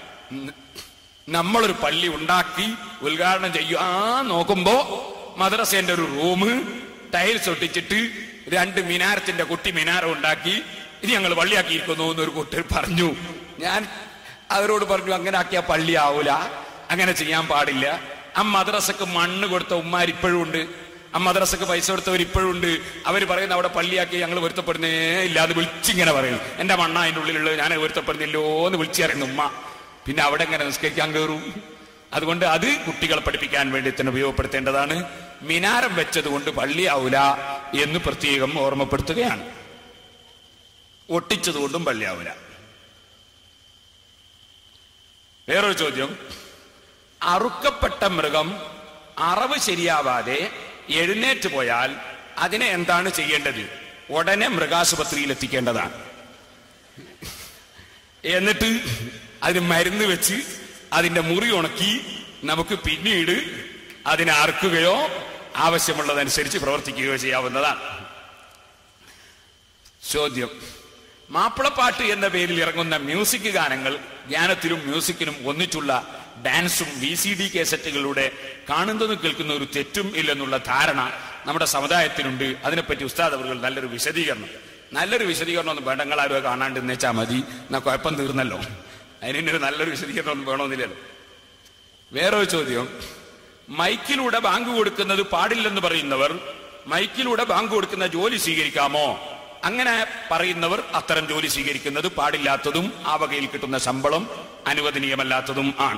നമ്മളൊരു പള്ളി ഉണ്ടാക്കി ഉദ്ഘാടനം ചെയ്യും ആ നോക്കുമ്പോ മദ്രസേന്റെ ഒരു റൂം ടൈൽസ് ഒട്ടിച്ചിട്ട് രണ്ട് മിനാരത്തിന്റെ കുട്ടി മിനാരം ഉണ്ടാക്കി ഇത് ഞങ്ങൾ പള്ളിയാക്കിയിരിക്കുന്നു എന്നൊരു കുട്ടി പറഞ്ഞു ഞാൻ അവരോട് പറഞ്ഞു അങ്ങനെ ആക്കിയ പള്ളി ആവൂല അങ്ങനെ ചെയ്യാൻ പാടില്ല ആ മദ്രസക്ക് മണ്ണ് കൊടുത്ത ഉമ്മാർ ഇപ്പോഴും ഉണ്ട് ആ മദ്രസക്ക് പൈസ കൊടുത്തവർ ഇപ്പോഴും ഉണ്ട് അവർ പറയുന്ന അവിടെ പള്ളിയാക്കി ഞങ്ങൾ പൊരുത്തപ്പെടുന്നേ ഇല്ല എന്ന് വിളിച്ചിങ്ങനെ പറയും എന്റെ മണ്ണ അതിന്റെ ഉള്ളിലുള്ളത് ഞാൻ പൊരുത്തപ്പെടുന്നില്ലോ എന്ന് വിളിച്ചറിയുന്നു ഉമ്മ പിന്നെ അവിടെ എങ്ങനെ നിസ്കരിക്കാൻ കയറും അതുകൊണ്ട് അത് കുട്ടികളെ പഠിപ്പിക്കാൻ വേണ്ടി തന്നെ ഉപയോഗപ്പെടുത്തേണ്ടതാണ് മിനാരം വെച്ചതുകൊണ്ട് പള്ളിയാവൂല എന്ന് പ്രത്യേകം ഓർമ്മപ്പെടുത്തുകയാണ് ഒട്ടിച്ചതുകൊണ്ടും പള്ളിയാവൂല വേറൊരു ചോദ്യം അറുക്കപ്പെട്ട മൃഗം അറവ് ശരിയാവാതെ എഴുന്നേറ്റ് പോയാൽ അതിനെ എന്താണ് ചെയ്യേണ്ടത് ഉടനെ മൃഗാശുപത്രിയിൽ എത്തിക്കേണ്ടതാണ് എന്നിട്ട് അതിന് മരുന്ന് വെച്ച് അതിന്റെ മുറി ഉണക്കി നമുക്ക് പിന്നീട് അതിനെ അറുക്കുകയോ ആവശ്യമുള്ളതനുസരിച്ച് പ്രവർത്തിക്കുകയോ ചെയ്യാവുന്നതാണ് ചോദ്യം മാപ്പിളപ്പാട്ട് എന്ന പേരിൽ ഇറങ്ങുന്ന മ്യൂസിക് ഗാനങ്ങൾ ജ്ഞാനത്തിലും മ്യൂസിക്കിനും ഒന്നിച്ചുള്ള ഡാൻസും വി സി ഡി കേസറ്റുകളിലൂടെ കാണുന്നതും കേൾക്കുന്ന ഒരു തെറ്റും ഇല്ലെന്നുള്ള ധാരണ നമ്മുടെ സമുദായത്തിനുണ്ട് അതിനെപ്പറ്റി ഉസ്താദ് അവർ നല്ലൊരു വിശദീകരണം നല്ലൊരു വിശദീകരണം ഒന്നും വേണ്ട നിങ്ങൾ ആരും കാണാണ്ട് എന്നുവെച്ചാൽ മതി എന്നാ കുഴപ്പം തീർന്നല്ലോ അതിനൊരു നല്ലൊരു വിശദീകരണം ഒന്നും വേണമെന്നില്ലല്ലോ വേറൊരു ചോദ്യം മൈക്കിലൂടെ ബാങ്ക് കൊടുക്കുന്നത് പാടില്ലെന്ന് പറയുന്നവർ മൈക്കിലൂടെ ബാങ്ക് കൊടുക്കുന്ന ജോലി സ്വീകരിക്കാമോ അങ്ങനെ പറയുന്നവർ അത്തരം ജോലി സ്വീകരിക്കുന്നത് പാടില്ലാത്തതും ആ വകയിൽ കിട്ടുന്ന ശമ്പളം അനുവദനീയമല്ലാത്തതും ആണ്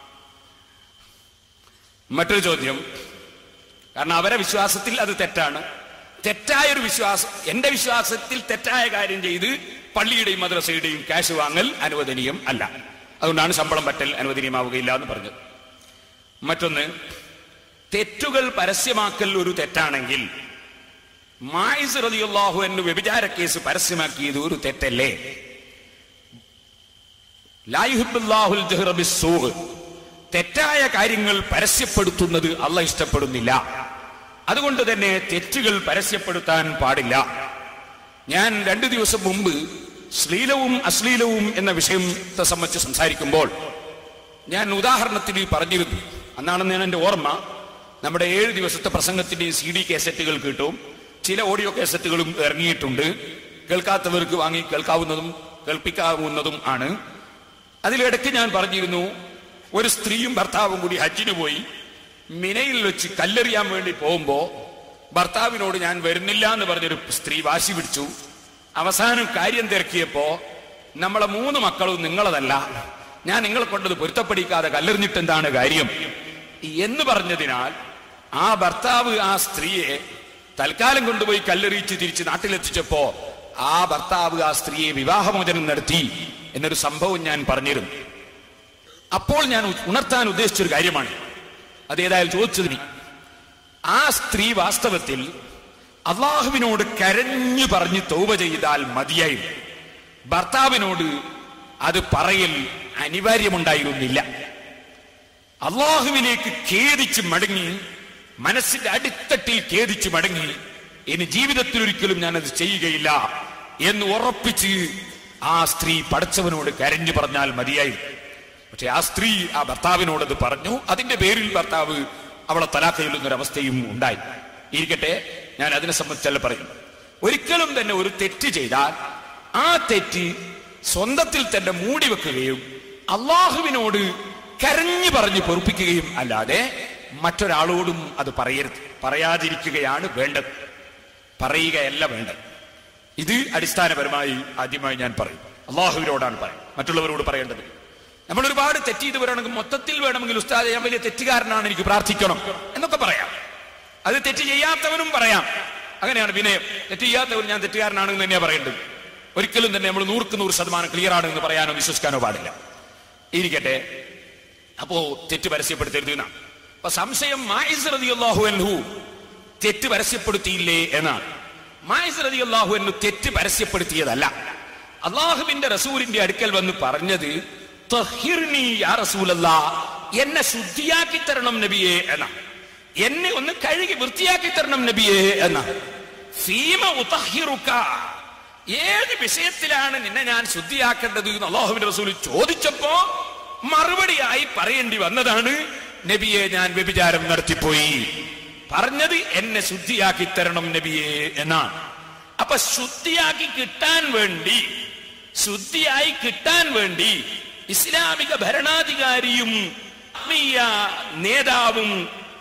മറ്റൊരു ചോദ്യം കാരണം അവരെ വിശ്വാസത്തിൽ അത് തെറ്റാണ് തെറ്റായ ഒരു വിശ്വാസം എന്റെ വിശ്വാസത്തിൽ തെറ്റായ കാര്യം ചെയ്ത് പള്ളിയുടെയും മദ്രസയുടെയും ക്യാഷ് വാങ്ങൽ അനുവദനീയം അല്ല അതുകൊണ്ടാണ് ശമ്പളം പറ്റൽ അനുവദനീയമാവുകയില്ല എന്ന് പറഞ്ഞത് മറ്റൊന്ന് തെറ്റുകൾ പരസ്യമാക്കൽ ഒരു തെറ്റാണെങ്കിൽ മായിസ് റളിയല്ലാഹു എന്ന് വ്യഭിചാര കേസ് പരസ്യമാക്കിയത് ഒരു തെറ്റല്ലേ ലാ യുഹിബ്ബുല്ലാഹുൽ ജഹ്റ ബിസ്സൂഅ്. തെറ്റായ കാര്യങ്ങൾ പരസ്യപ്പെടുത്തുന്നത് അല്ല ഇഷ്ടപ്പെടുന്നില്ല അതുകൊണ്ട് തന്നെ തെറ്റുകൾ പരസ്യപ്പെടുത്താൻ പാടില്ല ഞാൻ രണ്ടു ദിവസം മുമ്പ് ശ്ലീലവും അശ്ലീലവും എന്ന വിഷയത്തെ സംബന്ധിച്ച് സംസാരിക്കുമ്പോൾ ഞാൻ ഉദാഹരണത്തിന് പറഞ്ഞിരുന്നു അന്നാണെന്ന് ഞാൻ എന്റെ ഓർമ്മ നമ്മുടെ ഏഴ് ദിവസത്തെ പ്രസംഗത്തിന്റെയും സി ഡി കാസറ്റുകൾ കിട്ടും ചില ഓഡിയോ കാസറ്റുകളും ഇറങ്ങിയിട്ടുണ്ട് കേൾക്കാത്തവർക്ക് വാങ്ങി കേൾക്കാവുന്നതും കേൾപ്പിക്കാവുന്നതും ആണ് അതിലിടയ്ക്ക് ഞാൻ പറഞ്ഞിരുന്നു ഒരു സ്ത്രീയും ഭർത്താവും കൂടി ഹജ്ജിന് പോയി മിനയിൽ വെച്ച് കല്ലെറിയാൻ വേണ്ടി പോകുമ്പോ ഭർത്താവിനോട് ഞാൻ വരുന്നില്ല എന്ന് പറഞ്ഞൊരു സ്ത്രീ വാശി പിടിച്ചു അവസാനം കാര്യം തിരക്കിയപ്പോ നമ്മളെ മൂന്ന് മക്കളും നിങ്ങളതല്ല ഞാൻ നിങ്ങളെ കൊണ്ടത് പൊരുത്തപ്പെടിക്കാതെ കല്ലെറിഞ്ഞിട്ട് എന്താണ് കാര്യം എന്ന് പറഞ്ഞതിനാൽ ആ ഭർത്താവ് ആ സ്ത്രീയെ തൽക്കാലം കൊണ്ടുപോയി കല്ലെറിയിച്ച് തിരിച്ച് നാട്ടിലെത്തിച്ചപ്പോ ആ ഭർത്താവ് ആ സ്ത്രീയെ വിവാഹമോചനം നടത്തി എന്നൊരു സംഭവം ഞാൻ പറഞ്ഞിരുന്നു അപ്പോൾ ഞാൻ ഉണർത്താൻ ഉദ്ദേശിച്ചൊരു കാര്യമാണ് അതേതായാലും ചോദിച്ചതിന് ആ സ്ത്രീ വാസ്തവത്തിൽ അള്ളാഹുവിനോട് കരഞ്ഞു പറഞ്ഞ് തൗബ ചെയ്താൽ മതിയായി ഭർത്താവിനോട് അത് പറയൽ അനിവാര്യമുണ്ടായിരുന്നില്ല അള്ളാഹുവിലേക്ക് ഖേദിച്ച് മടങ്ങി മനസ്സിന്റെ അടിത്തട്ടിൽ ഖേദിച്ച് മടങ്ങി ഇനി ജീവിതത്തിൽ ഒരിക്കലും ഞാനത് ചെയ്യുകയില്ല എന്ന് ഉറപ്പിച്ച് ആ സ്ത്രീ പഠിച്ചവനോട് കരഞ്ഞു പറഞ്ഞാൽ മതിയായി പക്ഷെ ആ സ്ത്രീ ആ ഭർത്താവിനോട് അത് പറഞ്ഞു അതിന്റെ പേരിൽ ഭർത്താവ് അവളെ തലാഖ് ചൊല്ലുന്നൊരവസ്ഥയും ഉണ്ടായി ഇരിക്കട്ടെ ഞാൻ അതിനെ സംബന്ധിച്ചല്ല പറയും ഒരിക്കലും തന്നെ ഒരു തെറ്റ് ചെയ്താൽ ആ തെറ്റ് സ്വന്തത്തിൽ തന്നെ മൂടി വെക്കുകയും അള്ളാഹുവിനോട് കരഞ്ഞു പറഞ്ഞ് പൊറുപ്പിക്കുകയും അല്ലാതെ മറ്റൊരാളോടും അത് പറയരുത് പറയാതിരിക്കുകയാണ് വേണ്ടത് പറയുകയല്ല വേണ്ടത് ഇത് അടിസ്ഥാനപരമായി ആദ്യമായി ഞാൻ പറയും അള്ളാഹുവിനോടാണ് പറയും മറ്റുള്ളവരോട് പറയേണ്ടത് നമ്മൾ ഒരുപാട് തെറ്റ് ചെയ്ത് വരണമെങ്കിൽ മൊത്തത്തിൽ വേണമെങ്കിൽ ഉസ്താദ് ഞാൻ വലിയ തെറ്റുകാരനാണ് എനിക്ക് പ്രാർത്ഥിക്കണം എന്നൊക്കെ പറയാം അത് തെറ്റ് ചെയ്യാത്തവനും പറയാം അങ്ങനെയാണ് വിനയം തെറ്റ് ചെയ്യാത്തവൻ ഞാൻ തെറ്റുകാരനാണ് എന്ന് തന്നെയാണ് പറയേണ്ടത് ഒരിക്കലും തന്നെ നമ്മൾ നൂർക്ക് നൂറ് ശതമാനം ക്ലിയർ ആണ് എന്ന് പറയാനോ വിശ്വസിക്കാനോ പാടില്ല ഇരിക്കട്ടെ അപ്പോ തെറ്റ് പരസ്യപ്പെടുത്തരുത് എന്നാണ് അപ്പൊ സംശയം മായിസ് റളിയല്ലാഹു അൻഹു തെറ്റ് പരസ്യപ്പെടുത്തിയില്ലേ എന്നാണ് മായിസ് റളിയല്ലാഹു അൻഹു തെറ്റ് പരസ്യപ്പെടുത്തിയതല്ല അള്ളാഹുവിന്റെ റസൂലിന്റെ അടുക്കൽ വന്ന് പറഞ്ഞത് "തഹിർനി യാ റസൂലല്ലാ, എന്നെ ശുദ്ധിയാക്കി തരണം നബിയെ എന്ന എന്നെ ഒന്ന് കഴുകി വൃത്തിയാക്കി തരണം നബിയെ എന്ന ഫീമ ഉതഹിറുക ഏത് വിഷയത്തിലാണ് നിന്നെ ഞാൻ ശുദ്ധിയാക്കേണ്ടത് എന്ന് അള്ളാഹുവിന്റെ റസൂൽ ചോദിച്ചപ്പോ മറുപടിയായി പറയേണ്ടി വന്നതാണ് നബിയെ ഞാൻ വ്യഭിചാരം നടത്തിപ്പോയി പറഞ്ഞത് എന്നെ ശുദ്ധിയാക്കി തരണം നബിയെ എന്നാണ് അപ്പൊ ശുദ്ധിയാക്കി കിട്ടാൻ വേണ്ടി ശുദ്ധിയായി കിട്ടാൻ വേണ്ടി ഇസ്ലാമിക ഭരണാധികാരിയും ആത്മീയ നേതാവും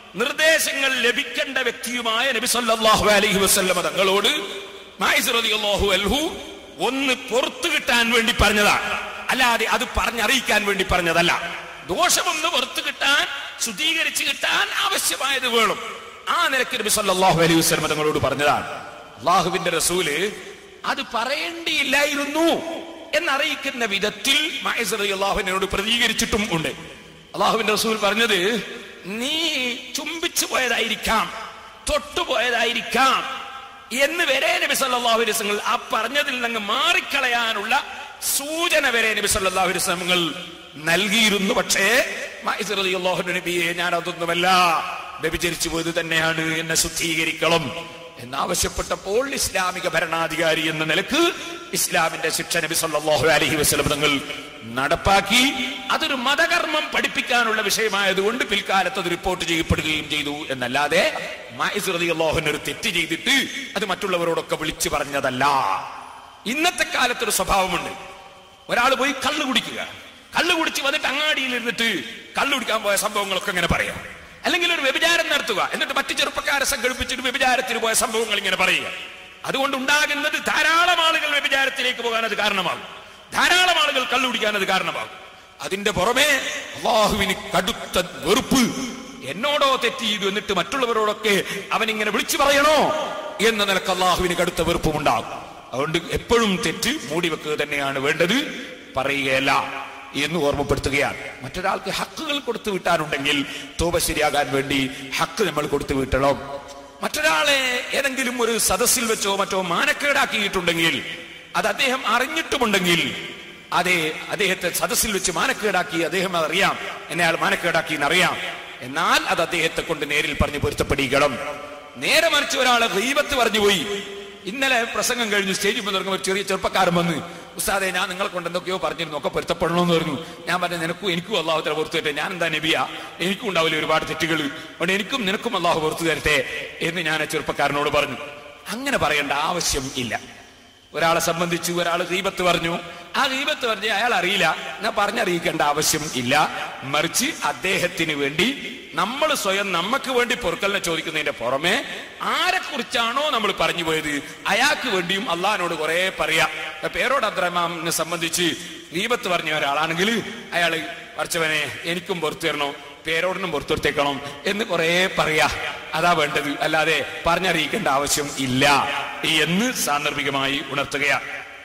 നിർദ്ദേശങ്ങൾ ലഭിക്കേണ്ട വ്യക്തിയുമായ നബി സല്ലല്ലാഹു അലൈഹി വസല്ലമ തങ്ങളോട് മായിസ് റളിയല്ലാഹു അൻഹു ഒന്ന് പുറത്തു കിട്ടാൻ വേണ്ടി പറഞ്ഞതാണ് അല്ലാതെ അത് പറഞ്ഞറിയിക്കാൻ വേണ്ടി പറഞ്ഞതല്ല ദോഷമൊന്ന് പുറത്തു കിട്ടാൻ ശുദ്ധീകരിച്ച് കിട്ടാൻ ആവശ്യമായത് വേണം ആ നിലയ്ക്ക് നബി സല്ലല്ലാഹു അലൈഹി വസല്ലമ തങ്ങളോട് പറഞ്ഞതാണ് അള്ളാഹുവിന്റെ റസൂല് അത് പറയേണ്ടിയില്ലായിരുന്നു എന്നറിയിക്കുന്ന വിധത്തിൽ മായിസ് റളിയല്ലാഹുവിനോട് പ്രതികരിച്ചിട്ടും ഉണ്ട് അള്ളാഹുവിന്റെ റസൂൽ പറഞ്ഞത് നീ ചുംബിച്ചു പോയതായിരിക്കാം തൊട്ടുപോയതായിരിക്കാം എന്ന് വരെ നബി സല്ലല്ലാഹു അലൈഹി വസല്ലം ആ പറഞ്ഞതിൽ നിന്ന് മാറിക്കളയാനുള്ള സൂചന വരെ നബി സല്ലല്ലാഹു അലൈഹി വസല്ലം നൽകിയിരുന്നു പക്ഷേ മായിസ് റളിയല്ലാഹു നബിയെ ഞാൻ അതൊന്നുമല്ല വ്യഭിചരിച്ചു പോയത് തന്നെയാണ് എന്നെ ശുദ്ധീകരിക്കണം എന്നാവശ്യപ്പെട്ടപ്പോൾ ഇസ്ലാമിക ഭരണാധികാരി എന്ന നിലക്ക് ഇസ്ലാമിന്റെ ശിക്ഷ നബി സല്ലല്ലാഹു അലൈഹി വസല്ലം തങ്ങൾ നടപ്പാക്കി അതൊരു മതകർമ്മം പഠിപ്പിക്കാനുള്ള വിഷയമായതുകൊണ്ട് പിൽക്കാലത്ത് അത് റിപ്പോർട്ട് ചെയ്യപ്പെടുകയും ചെയ്തു എന്നല്ലാതെ മായിസ് റളിയല്ലാഹുവിന് ഒരു തെറ്റ് ചെയ്തിട്ട് അത് മറ്റുള്ളവരോടൊക്കെ വിളിച്ചു പറഞ്ഞതല്ല ഇന്നത്തെ കാലത്തൊരു സ്വഭാവമുണ്ട് ഒരാൾ പോയി കള്ളു കുടിക്കുക കള്ളു കുടിച്ച് വന്നിട്ട് അങ്ങാടിയിൽ ഇരുന്നിട്ട് കള്ളു കുടിക്കാൻ പോയ സംഭവങ്ങളൊക്കെ ഇങ്ങനെ പറയാം അല്ലെങ്കിൽ ഒരു വ്യഭിചാരം നടത്തുക എന്നിട്ട് മറ്റു ചെറുപ്പക്കാരെ സംഘടിപ്പിച്ചിട്ട് വ്യഭിചാരത്തിന് പോയ സംഭവങ്ങൾ ഇങ്ങനെ പറയുക അതുകൊണ്ട് ഉണ്ടാകുന്നത് ധാരാളം ആളുകൾ വ്യഭിചാരത്തിലേക്ക് പോകാൻ അത് കാരണമാകും ധാരാളം ആളുകൾ കള്ളു കുടിക്കാൻ അത് കാരണമാകും അതിന്റെ പുറമെ അള്ളാഹുവിന് കടുത്ത വെറുപ്പ് എന്നോടോ തെറ്റ് ചെയ്തു എന്നിട്ട് മറ്റുള്ളവരോടൊക്കെ അവൻ ഇങ്ങനെ വിളിച്ചു പറയണോ എന്ന നിലക്ക് അള്ളാഹുവിന് കടുത്ത വെറുപ്പും ഉണ്ടാകും അതുകൊണ്ട് എപ്പോഴും തെറ്റ് മൂടിവെക്കുക തന്നെയാണ് വേണ്ടത് പറയുകയല്ല എന്ന് ഓർമ്മപ്പെടുത്തുകയാണ് മറ്റൊരാൾക്ക് ഹക്കുകൾ കൊടുത്തു വിട്ടാനുണ്ടെങ്കിൽ തോപ ശരിയാകാൻ വേണ്ടി ഹക്ക് നമ്മൾ കൊടുത്തു വിട്ടണം മറ്റൊരാളെ ഏതെങ്കിലും ഒരു സദസ്സിൽ വെച്ചോ മറ്റോ മാനക്കേടാക്കിയിട്ടുണ്ടെങ്കിൽ അത് അദ്ദേഹം അറിഞ്ഞിട്ടുമുണ്ടെങ്കിൽ അതെ അദ്ദേഹത്തെ സദസ്സിൽ വെച്ച് മാനക്കേടാക്കി അദ്ദേഹം അതറിയാം എന്നെ അയാൾ മാനക്കേടാക്കി എന്നറിയാം എന്നാൽ അത് അദ്ദേഹത്തെ കൊണ്ട് നേരിൽ പറഞ്ഞു പൊരുത്തപ്പെടിക്കണം നേരെ മറിച്ച് ഒരാളെ ഗീബത്ത് പറഞ്ഞു പോയി ഇന്നലെ പ്രസംഗം കഴിഞ്ഞ് സ്റ്റേജിൽ തുടങ്ങുമ്പോൾ ഒരു ചെറിയ ചെറുപ്പക്കാരൻ വന്ന് ഉസ്താദെ ഞാൻ നിങ്ങളെ കൊണ്ട് എന്തൊക്കെയോ പറഞ്ഞിരുന്നു ഒക്കെ പൊരുത്തപ്പെടണമെന്ന് പറഞ്ഞു ഞാൻ പറഞ്ഞു നിനക്കും എനിക്കും അള്ളാഹുത്തല പുറത്തു തരട്ടെ ഞാൻ എന്താ നബിയ എനിക്കും ഉണ്ടാവില്ല ഒരുപാട് തെറ്റുകൾ അതുകൊണ്ട് എനിക്കും നിനക്കും അള്ളാഹു പുറത്തു തരട്ടെ എന്ന് ഞാൻ ആ ചെറുപ്പക്കാരനോട് പറഞ്ഞു അങ്ങനെ പറയേണ്ട ആവശ്യം ഇല്ല ഒരാളെ സംബന്ധിച്ച് ഒരാൾ ദീപത്ത് പറഞ്ഞു ആ ദീപത്ത് പറഞ്ഞ് അയാൾ അറിയില്ല ഞാൻ പറഞ്ഞറിയിക്കേണ്ട ആവശ്യം ഇല്ല മറിച്ച് അദ്ദേഹത്തിന് വേണ്ടി നമ്മൾ സ്വയം നമുക്ക് വേണ്ടി പൊറുക്കലിനെ ചോദിക്കുന്നതിന്റെ പുറമെ ആരെക്കുറിച്ചാണോ നമ്മൾ പറഞ്ഞു പോയത് അയാൾക്ക് വേണ്ടിയും അള്ളഹാനോട് കുറെ പറയാം ഇപ്പൊ പേരോട് അബ്ദുറഹ്മാനെ സംബന്ധിച്ച് ദീപത്ത് പറഞ്ഞ ഒരാളാണെങ്കിൽ അയാൾ പറച്ചവനെ എനിക്കും പുറത്തു തരണോ പേരോടിനും പുറത്തെടുത്തേക്കണം എന്ന് കുറെ പറയാ അതാ വേണ്ടത് അല്ലാതെ പറഞ്ഞറിയിക്കേണ്ട ആവശ്യം ഇല്ല എന്ന് സാന്ദർഭികമായി ഉണർത്തുകയാണ്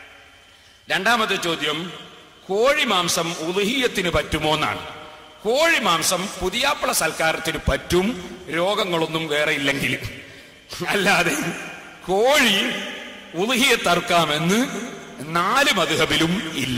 രണ്ടാമത്തെ ചോദ്യം കോഴി മാംസം ഉദഹീയത്തിന് പറ്റുമോ എന്നാണ് കോഴി മാംസം പുതിയാപ്പള സൽക്കാരത്തിന് പറ്റും രോഗങ്ങളൊന്നും വേറെ ഇല്ലെങ്കിൽ അല്ലാതെ കോഴി ഉദഹിയെ തറുക്കാമെന്ന് നാല് മധുഹബിലും ഇല്ല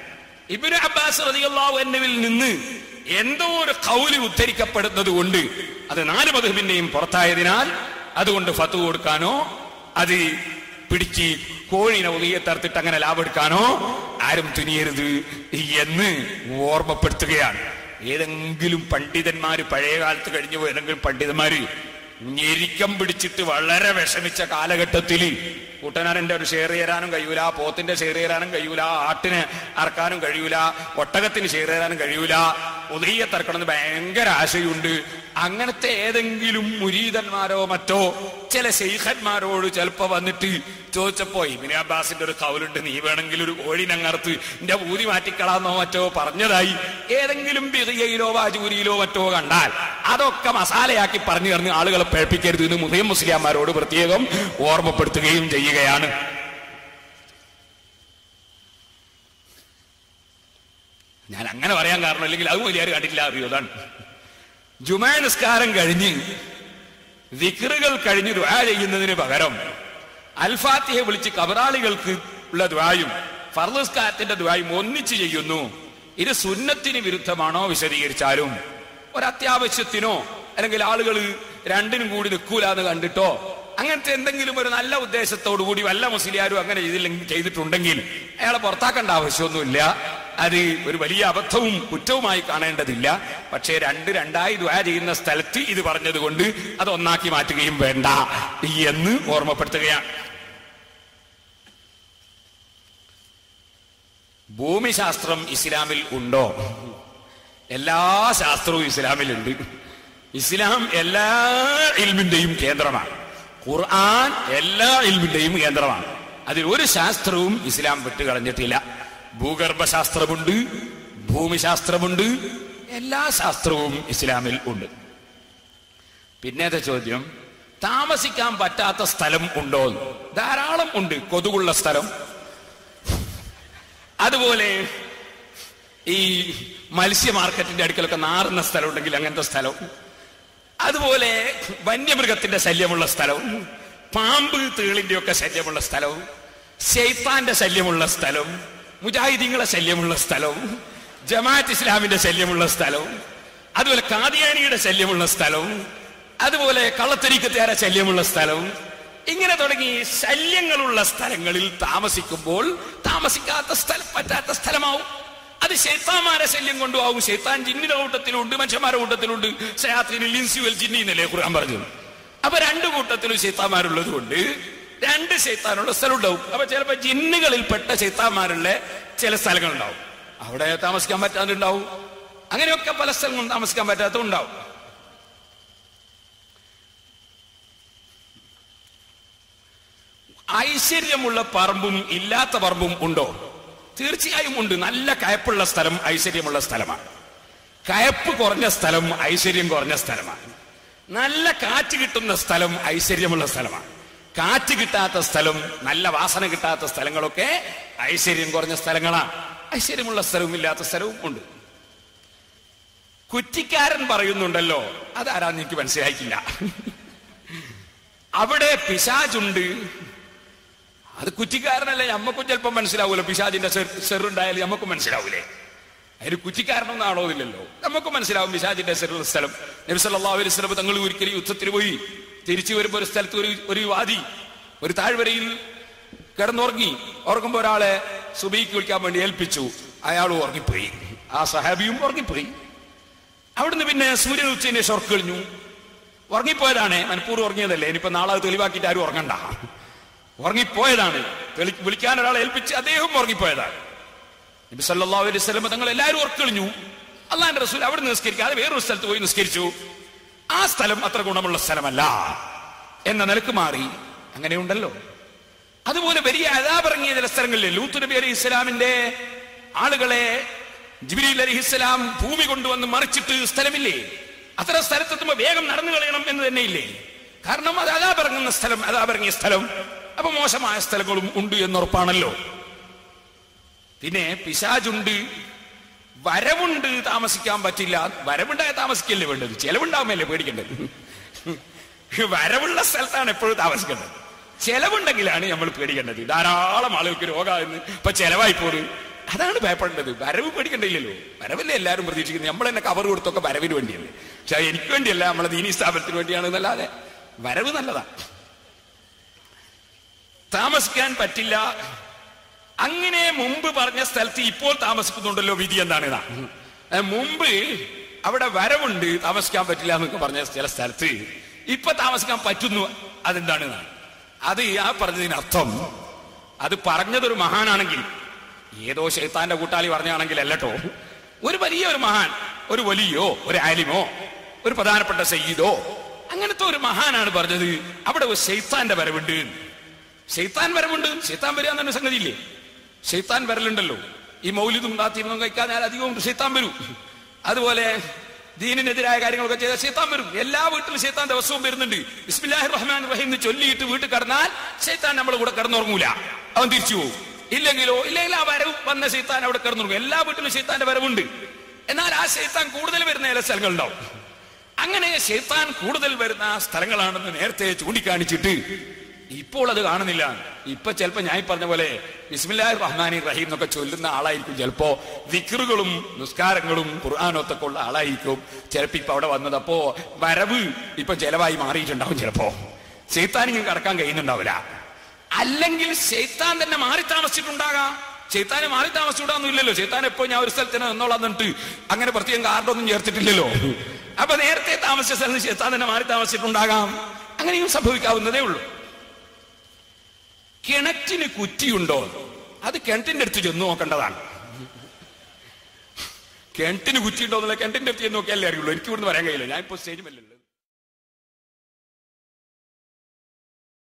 ഇബിന് അബ്ബാസ് റളിയല്ലാഹു അൻഹുവിൽ നിന്ന് എന്തോ ഒരു കൗലി ഉദ്ധരിക്കപ്പെടുന്നത് കൊണ്ട് അത് നാല് മധുബിന്റെയും പുറത്തായതിനാൽ അതുകൊണ്ട് ഫത്തു കൊടുക്കാനോ അത് പിടിച്ച് കോഴിനെ ഉളിയെ തറുത്തിട്ട് അങ്ങനെ ലാഭെടുക്കാനോ ആരും തുനിയരുത് എന്ന് ഓർമ്മപ്പെടുത്തുകയാണ് ഏതെങ്കിലും പണ്ഡിതന്മാര് പഴയ കാലത്ത് കഴിഞ്ഞു പോയ ഏതെങ്കിലും പണ്ഡിതന്മാര് ഞെരിക്കം പിടിച്ചിട്ട് വളരെ വിഷമിച്ച കാലഘട്ടത്തിൽ കൂട്ടനാരന്റെ ഒരു ഷെയർ ചെയ്യാനും കഴിയൂല പോത്തിന്റെ ഷെയർ ചെയ്യാനും കഴിയൂല ആട്ടിന് അറക്കാനും കഴിയൂല ഒട്ടകത്തിന് ഷെയർ ചെയ്യാനും കഴിയൂല ഉദയ തറക്കണമെന്ന് ഭയങ്കര ആശയുണ്ട് അങ്ങനത്തെ ഏതെങ്കിലും മുരീതന്മാരോ മറ്റോ ചില ശൈഖന്മാരോട് ചിലപ്പോ വന്നിട്ട് ചോദിച്ചപ്പോ ഇബിന് അബ്ബാസിന്റെ ഒരു കൗലുണ്ട് നീ വേണമെങ്കിൽ ഒരു കോഴിനങ്ങർത്ത് എന്റെ ഊതി മാറ്റിക്കളാന്നോ മറ്റോ പറഞ്ഞതായി ഏതെങ്കിലും ബിറിയയിലോ വാജൂരിയിലോ മറ്റോ കണ്ടാൽ അതൊക്കെ മസാലയാക്കി പറഞ്ഞു പറഞ്ഞ് ആളുകളെ പേഴ്പ്പിക്കരുത് എന്ന് മുതയം മുസ്ലിംമാരോട് പ്രത്യേകം ഓർമ്മപ്പെടുത്തുകയും ചെയ്യുകയാണ് ഞാൻ അങ്ങനെ പറയാൻ കാരണം അല്ലെങ്കിൽ അത് വലിയ കണ്ടില്ല അറിയോ അതാണ് ജുമാ നിസ്കാരം കഴിഞ്ഞ് വിക്റുകൾ കഴിഞ്ഞ് ദുആ ചെയ്യുന്നതിന് പകരം അൽഫാത്തിയെ വിളിച്ച് കബറാളികൾക്ക് ഉള്ള ദ്വായും ഫർദസ്കാരത്തിന്റെ ദ്വായും ഒന്നിച്ച് ചെയ്യുന്നു ഇത് സുന്നത്തിന് വിരുദ്ധമാണോ വിശദീകരിച്ചാലും ഒരത്യാവശ്യത്തിനോ അല്ലെങ്കിൽ ആളുകൾ രണ്ടിനും കൂടി നിൽക്കൂല എന്ന് കണ്ടിട്ടോ അങ്ങനത്തെ എന്തെങ്കിലും ഒരു നല്ല ഉദ്ദേശത്തോടു കൂടി വല്ല മുസ്ലിയാരും അങ്ങനെ ചെയ്തില്ലെങ്കിൽ ചെയ്തിട്ടുണ്ടെങ്കിൽ അയാളെ പുറത്താക്കേണ്ട ആവശ്യമൊന്നുമില്ല അത് ഒരു വലിയ അബദ്ധവും കുറ്റവുമായി കാണേണ്ടതില്ല പക്ഷേ രണ്ട് രണ്ടായി ദ്വാ ചെയ്യുന്ന സ്ഥലത്ത് ഇത് പറഞ്ഞതുകൊണ്ട് അത് ഒന്നാക്കി മാറ്റുകയും വേണ്ട എന്ന് ഓർമ്മപ്പെടുത്തുകയാണ് ഭൂമിശാസ്ത്രം ഇസ്ലാമിൽ ഉണ്ടോ എല്ലാ ശാസ്ത്രവും ഇസ്ലാമിലുണ്ട് ഇസ്ലാം എല്ലാ ഇൽമിന്റെയും കേന്ദ്രമാണ് ഖുർആൻ എല്ലാ ഇൽമിന്റെയും കേന്ദ്രമാണ് അതിൽ ഒരു ശാസ്ത്രവും ഇസ്ലാം വിട്ടുകളഞ്ഞിട്ടില്ല ഭൂഗർഭശാസ്ത്രമുണ്ട് ഭൂമിശാസ്ത്രമുണ്ട് എല്ലാ ശാസ്ത്രവും ഇസ്ലാമിൽ ഉണ്ട് പിന്നത്തെ ചോദ്യം താമസിക്കാൻ പറ്റാത്ത സ്ഥലം ഉണ്ടോ ധാരാളം ഉണ്ട് കൊതുകുള്ള സ്ഥലം അതുപോലെ ഈ മത്സ്യ മാർക്കറ്റിന്റെ അടുക്കലൊക്കെ നാറുന്ന സ്ഥലം ഉണ്ടെങ്കിൽ അങ്ങനത്തെ സ്ഥലം അതുപോലെ വന്യമൃഗത്തിന്റെ ശല്യമുള്ള സ്ഥലവും പാമ്പ് തേളിന്റെ ഒക്കെ ശല്യമുള്ള സ്ഥലവും ശൈത്താന്റെ ശല്യമുള്ള സ്ഥലവും മുജാഹിദീങ്ങളെ ശല്യമുള്ള സ്ഥലവും ജമാഅത്ത് ഇസ്ലാമിന്റെ ശല്യമുള്ള സ്ഥലവും അതുപോലെ കാദിയാനിയുടെ ശല്യമുള്ള സ്ഥലവും അതുപോലെ കള്ളത്തരിക്കത്തേറെ ശല്യമുള്ള സ്ഥലവും ഇങ്ങനെ തുടങ്ങി ശല്യങ്ങളുള്ള സ്ഥലങ്ങളിൽ താമസിക്കുമ്പോൾ താമസിക്കാത്ത സ്ഥലം പറ്റാത്ത സ്ഥലമാവും അത് ശൈത്താന്മാരെ ശല്യം കൊണ്ടുപോകും ശൈത്താൻ ജിന്നിന്റെ കൂട്ടത്തിലുണ്ട് മനുഷ്യന്മാരുടെ കൂട്ടത്തിലുണ്ട് ശയാത്തിനിൽ ഇൻസ്യുവൽ ജിന്നി എന്നല്ലേ ഖുർആൻ പറഞ്ഞത് അപ്പൊ രണ്ടു കൂട്ടത്തിലും ശൈത്താന്മാരുള്ളത് കൊണ്ട് രണ്ട് ശൈത്താനുള്ള സ്ഥലം ഉണ്ടാവും അപ്പൊ ചിലപ്പോ ജിന്നുകളിൽപ്പെട്ട ശൈത്താന്മാരുള്ള ചില സ്ഥലങ്ങളുണ്ടാവും അവിടെ താമസിക്കാൻ പറ്റാതുണ്ടാവും അങ്ങനെയൊക്കെ പല സ്ഥലങ്ങളും താമസിക്കാൻ പറ്റാത്ത ഉണ്ടാവും ഐശ്വര്യമുള്ള പറമ്പും ഇല്ലാത്ത പറമ്പും ഉണ്ടോ തീർച്ചയായും ഉണ്ട് നല്ല കയപ്പുള്ള സ്ഥലം ഐശ്വര്യമുള്ള സ്ഥലമാണ് കയപ്പ് കുറഞ്ഞ സ്ഥലം ഐശ്വര്യം കുറഞ്ഞ സ്ഥലമാണ് നല്ല കാറ്റ് കിട്ടുന്ന സ്ഥലം ഐശ്വര്യമുള്ള സ്ഥലമാണ് കാറ്റ് കിട്ടാത്ത സ്ഥലം നല്ല വാസന കിട്ടാത്ത സ്ഥലങ്ങളൊക്കെ ഐശ്വര്യം കുറഞ്ഞ സ്ഥലങ്ങളാണ് ഐശ്വര്യമുള്ള സ്ഥലവും ഇല്ലാത്ത സ്ഥലവും ഉണ്ട് കുറ്റിക്കാരൻ പറയുന്നുണ്ടല്ലോ അതാരാന്ന് എനിക്ക് മനസ്സിലായിട്ടില്ല അവിടെ പിശാചുണ്ട് അത് കുറ്റിക്കാരനല്ലേ നമ്മക്കും ചിലപ്പോൾ മനസ്സിലാവൂലോ പിശാജിന്റെ സെറുണ്ടായാലും നമുക്കും മനസ്സിലാവൂലേ അതിന് കുറ്റിക്കാരനൊന്നും ആണോന്നില്ലല്ലോ നമുക്ക് മനസ്സിലാവും പിശാജിന്റെ സെറുള്ള സ്ഥലം നബിസല്ലാ അലൈഹി സ്വലം തങ്ങൾ ഒരിക്കലും യുദ്ധത്തിന് പോയി തിരിച്ചു വരുമ്പോ ഒരു സ്ഥലത്ത് ഒരു ഒരു വാദി ഒരു താഴ്വരയിൽ കിടന്നുറങ്ങി ഉറങ്ങുമ്പോ ഒരാളെ സുബൈക്ക് വിളിക്കാൻ വേണ്ടി ഏൽപ്പിച്ചു അയാൾ ഉറങ്ങിപ്പോയി ആ സഹാബിയും ഉറങ്ങിപ്പോയി അവിടുന്ന് പിന്നെ സൂര്യൻ ഉച്ചതിന്റെ ഷൊർക്ക് കഴിഞ്ഞു ഉറങ്ങിപ്പോയതാണ് മനഃപൂർവ്വം ഉറങ്ങിയതല്ലേ ഇനിയിപ്പോ നാളെ അത് തെളിവാക്കിയിട്ട് ആരും ഉറങ്ങണ്ട ഉറങ്ങിപ്പോയതാണ് തെളി- വിളിക്കാൻ ഒരാളെ ഏൽപ്പിച്ച് അദ്ദേഹം ഉറങ്ങിപ്പോയതാണ് നബി സല്ലല്ലാഹു അലൈഹി വസല്ലം തങ്ങൾ എല്ലാവരും ഉറക്കളിഞ്ഞു അള്ളാന്റെ റസൂൽ അവിടെ നിസ്കരിക്കാതെ വേറൊരു സ്ഥലത്ത് പോയി നിസ്കരിച്ചു ആ സ്ഥലം അത്ര ഗുണമുള്ള സ്ഥലമല്ല എന്ന നിലക്ക് മാറി അങ്ങനെയുണ്ടല്ലോ അതുപോലെ വലിയ അതാപിറങ്ങിയ ചില സ്ഥലങ്ങളിൽ ലൂത്ത് നബി അലൈഹി ഇസ്ലാമിന്റെ ആളുകളെ ജിബിലി അലൈഹി ഇസ്ലാം ഭൂമി കൊണ്ടുവന്ന് മറിച്ചിട്ട് സ്ഥലമില്ലേ അത്തരം സ്ഥലത്തെത്തുമ്പോ വേഗം നടന്നു കളയണം എന്ന് തന്നെ ഇല്ലേ കാരണം അത് അതാപിറങ്ങുന്ന സ്ഥലം അതാപിറങ്ങിയ സ്ഥലം അപ്പൊ മോശമായ സ്ഥലങ്ങളും ഉണ്ട് എന്നുറപ്പാണല്ലോ പിന്നെ പിശാചുണ്ട് വരവുണ്ട് താമസിക്കാൻ പറ്റില്ല വരവുണ്ടായ താമസിക്കല്ലേ വേണ്ടത് ചെലവുണ്ടാവുമല്ലേ പേടിക്കേണ്ടത് വരവുള്ള സ്ഥലത്താണ് എപ്പോഴും താമസിക്കേണ്ടത് ചെലവുണ്ടെങ്കിലാണ് നമ്മൾ പേടിക്കേണ്ടത് ധാരാളം ആളുകൾക്ക് രോഗമാകുന്നു ഇപ്പൊ ചെലവായി പോറ് അതാണ് ഭയപ്പെടേണ്ടത് വരവ് പേടിക്കണ്ടില്ലല്ലോ വരവല്ലേ എല്ലാവരും പ്രതീക്ഷിക്കുന്നത് നമ്മൾ തന്നെ കവർ കൊടുത്തൊക്കെ വരവിന് വേണ്ടിയല്ലേ പക്ഷെ എനിക്ക് വേണ്ടിയല്ല നമ്മളെ ദീനി സ്ഥാപനത്തിന് വേണ്ടിയാണ് എന്നല്ലാതെ വരവ് നല്ലതാ താമസിക്കാൻ പറ്റില്ല അങ്ങനെ മുമ്പ് പറഞ്ഞ സ്ഥലത്ത് ഇപ്പോൾ താമസിക്കുന്നുണ്ടല്ലോ വിധി എന്താണ് ഇതാ ഏ, മുമ്പ് അവിടെ വരവുണ്ട് താമസിക്കാൻ പറ്റില്ല എന്നൊക്കെ പറഞ്ഞ ചില സ്ഥലത്ത് ഇപ്പൊ താമസിക്കാൻ പറ്റുന്നു അതെന്താണ് ഇതാ? അത് ആ പറഞ്ഞതിന് അർത്ഥം അത് പറഞ്ഞതൊരു മഹാനാണെങ്കിൽ ഏതോ ശൈത്താന്റെ കൂട്ടാളി പറഞ്ഞാണെങ്കിൽ അല്ലട്ടോ ഒരു വലിയ ഒരു മഹാൻ ഒരു വലിയോ ഒരു ആലിമോ ഒരു പ്രധാനപ്പെട്ട സയ്യിദോ അങ്ങനത്തെ ഒരു മഹാനാണ് പറഞ്ഞത് അവിടെ ഒരു ശൈത്താന്റെ വരവുണ്ട് എന്ന്. ഷെയ്ത്താൻ വരവുണ്ട് ഷെയ്ത്താൻ വരിക എന്നൊരു സംഗതി ഇല്ലേ ഷെയ്ത്താൻ വരലുണ്ടല്ലോ ഈ മൗലിദും നാത്തിയും കഴിക്കാൻ ഞാൻ അധികവും ഷെയ്ത്താൻ വരും അതുപോലെ ദീനിനെതിരായ കാര്യങ്ങളൊക്കെ ചെയ്ത ഷെയ്ത്താൻ വരും എല്ലാ വീട്ടിലും ഷെയ്ത്താൻ ദിവസവും വരുന്നുണ്ട് ബിസ്മില്ലാഹി റഹ്മാൻ റഹീം എന്ന് ചൊല്ലിയിട്ട് വീട്ടിൽ കടന്നാൽ ഷെയ്ത്താൻ നമ്മളെ കൂടെ കിടന്നുറങ്ങൂല അവൻ തിരിച്ചു പോകും ഇല്ലെങ്കിലോ ഇല്ലെങ്കിൽ ആ വരവ് വന്ന ഷെയ്ത്താൻ അവിടെ കിടന്നുറങ്ങും എല്ലാ വീട്ടിലും ഷെയ്ത്താന്റെ വരവുണ്ട് എന്നാൽ ആ ഷെയ്ത്താൻ കൂടുതൽ വരുന്ന ചില സ്ഥലങ്ങളുണ്ടാവും അങ്ങനെ ഷെയ്ത്താൻ കൂടുതൽ വരുന്ന സ്ഥലങ്ങളാണെന്ന് നേരത്തെ ചൂണ്ടിക്കാണിച്ചിട്ട് ഇപ്പോൾ അത് കാണുന്നില്ല ഇപ്പൊ ചിലപ്പോ ഞാൻ ഈ പറഞ്ഞ പോലെ ബിസ്മില്ലാഹി റഹ്മാനി റഹീം എന്നൊക്കെ ചൊല്ലുന്ന ആളായിരിക്കും ചിലപ്പോ വിക്റുകളും നിസ്കാരങ്ങളും ഖുർആാനൊക്കെ ഉള്ള ആളായിരിക്കും ചിലപ്പോ ഇപ്പൊ അവിടെ വന്നത് അപ്പോ വരവ് ഇപ്പൊ ചെലവായി മാറിയിട്ടുണ്ടാവും ചിലപ്പോ ഷെയ്ത്താനിങ്ങനെ കടക്കാൻ കഴിയുന്നുണ്ടാവില്ല അല്ലെങ്കിൽ ഷെയ്ത്താൻ തന്നെ മാറി താമസിച്ചിട്ടുണ്ടാകാം ഷെയ്ത്താനെ മാറി താമസിച്ചിടാന്നും ഇല്ലല്ലോ ഷെയ്ത്താൻ എപ്പോ ഞാൻ ഒരു സ്ഥലത്തിന് നിന്നോളാം എന്നിട്ട് അങ്ങനെ പ്രത്യേകം കാർഡൊന്നും ചേർത്തിട്ടില്ലല്ലോ അപ്പൊ നേരത്തെ താമസിച്ച സ്ഥലത്ത് ഷെയ്ത്താൻ തന്നെ മാറി താമസിച്ചിട്ടുണ്ടാകാം അങ്ങനെയും സംഭവിക്കാവുന്നതേ ഉള്ളൂ കിണറ്റിന് കുറ്റിയുണ്ടോ അത് കിണറ്റിന്റെ അടുത്ത് ചെന്ന് നോക്കേണ്ടതാണ് കിണറ്റിന് കുറ്റിയുണ്ടോ എന്നുള്ള കിണറ്റിന്റെ അടുത്ത് നോക്കിയാലേ അറിയുള്ളൂ എനിക്ക് ഇവിടുന്ന് പറയാൻ കഴിയില്ല ഞാൻ ഇപ്പോൾ സ്റ്റേജ് മേലല്ലോ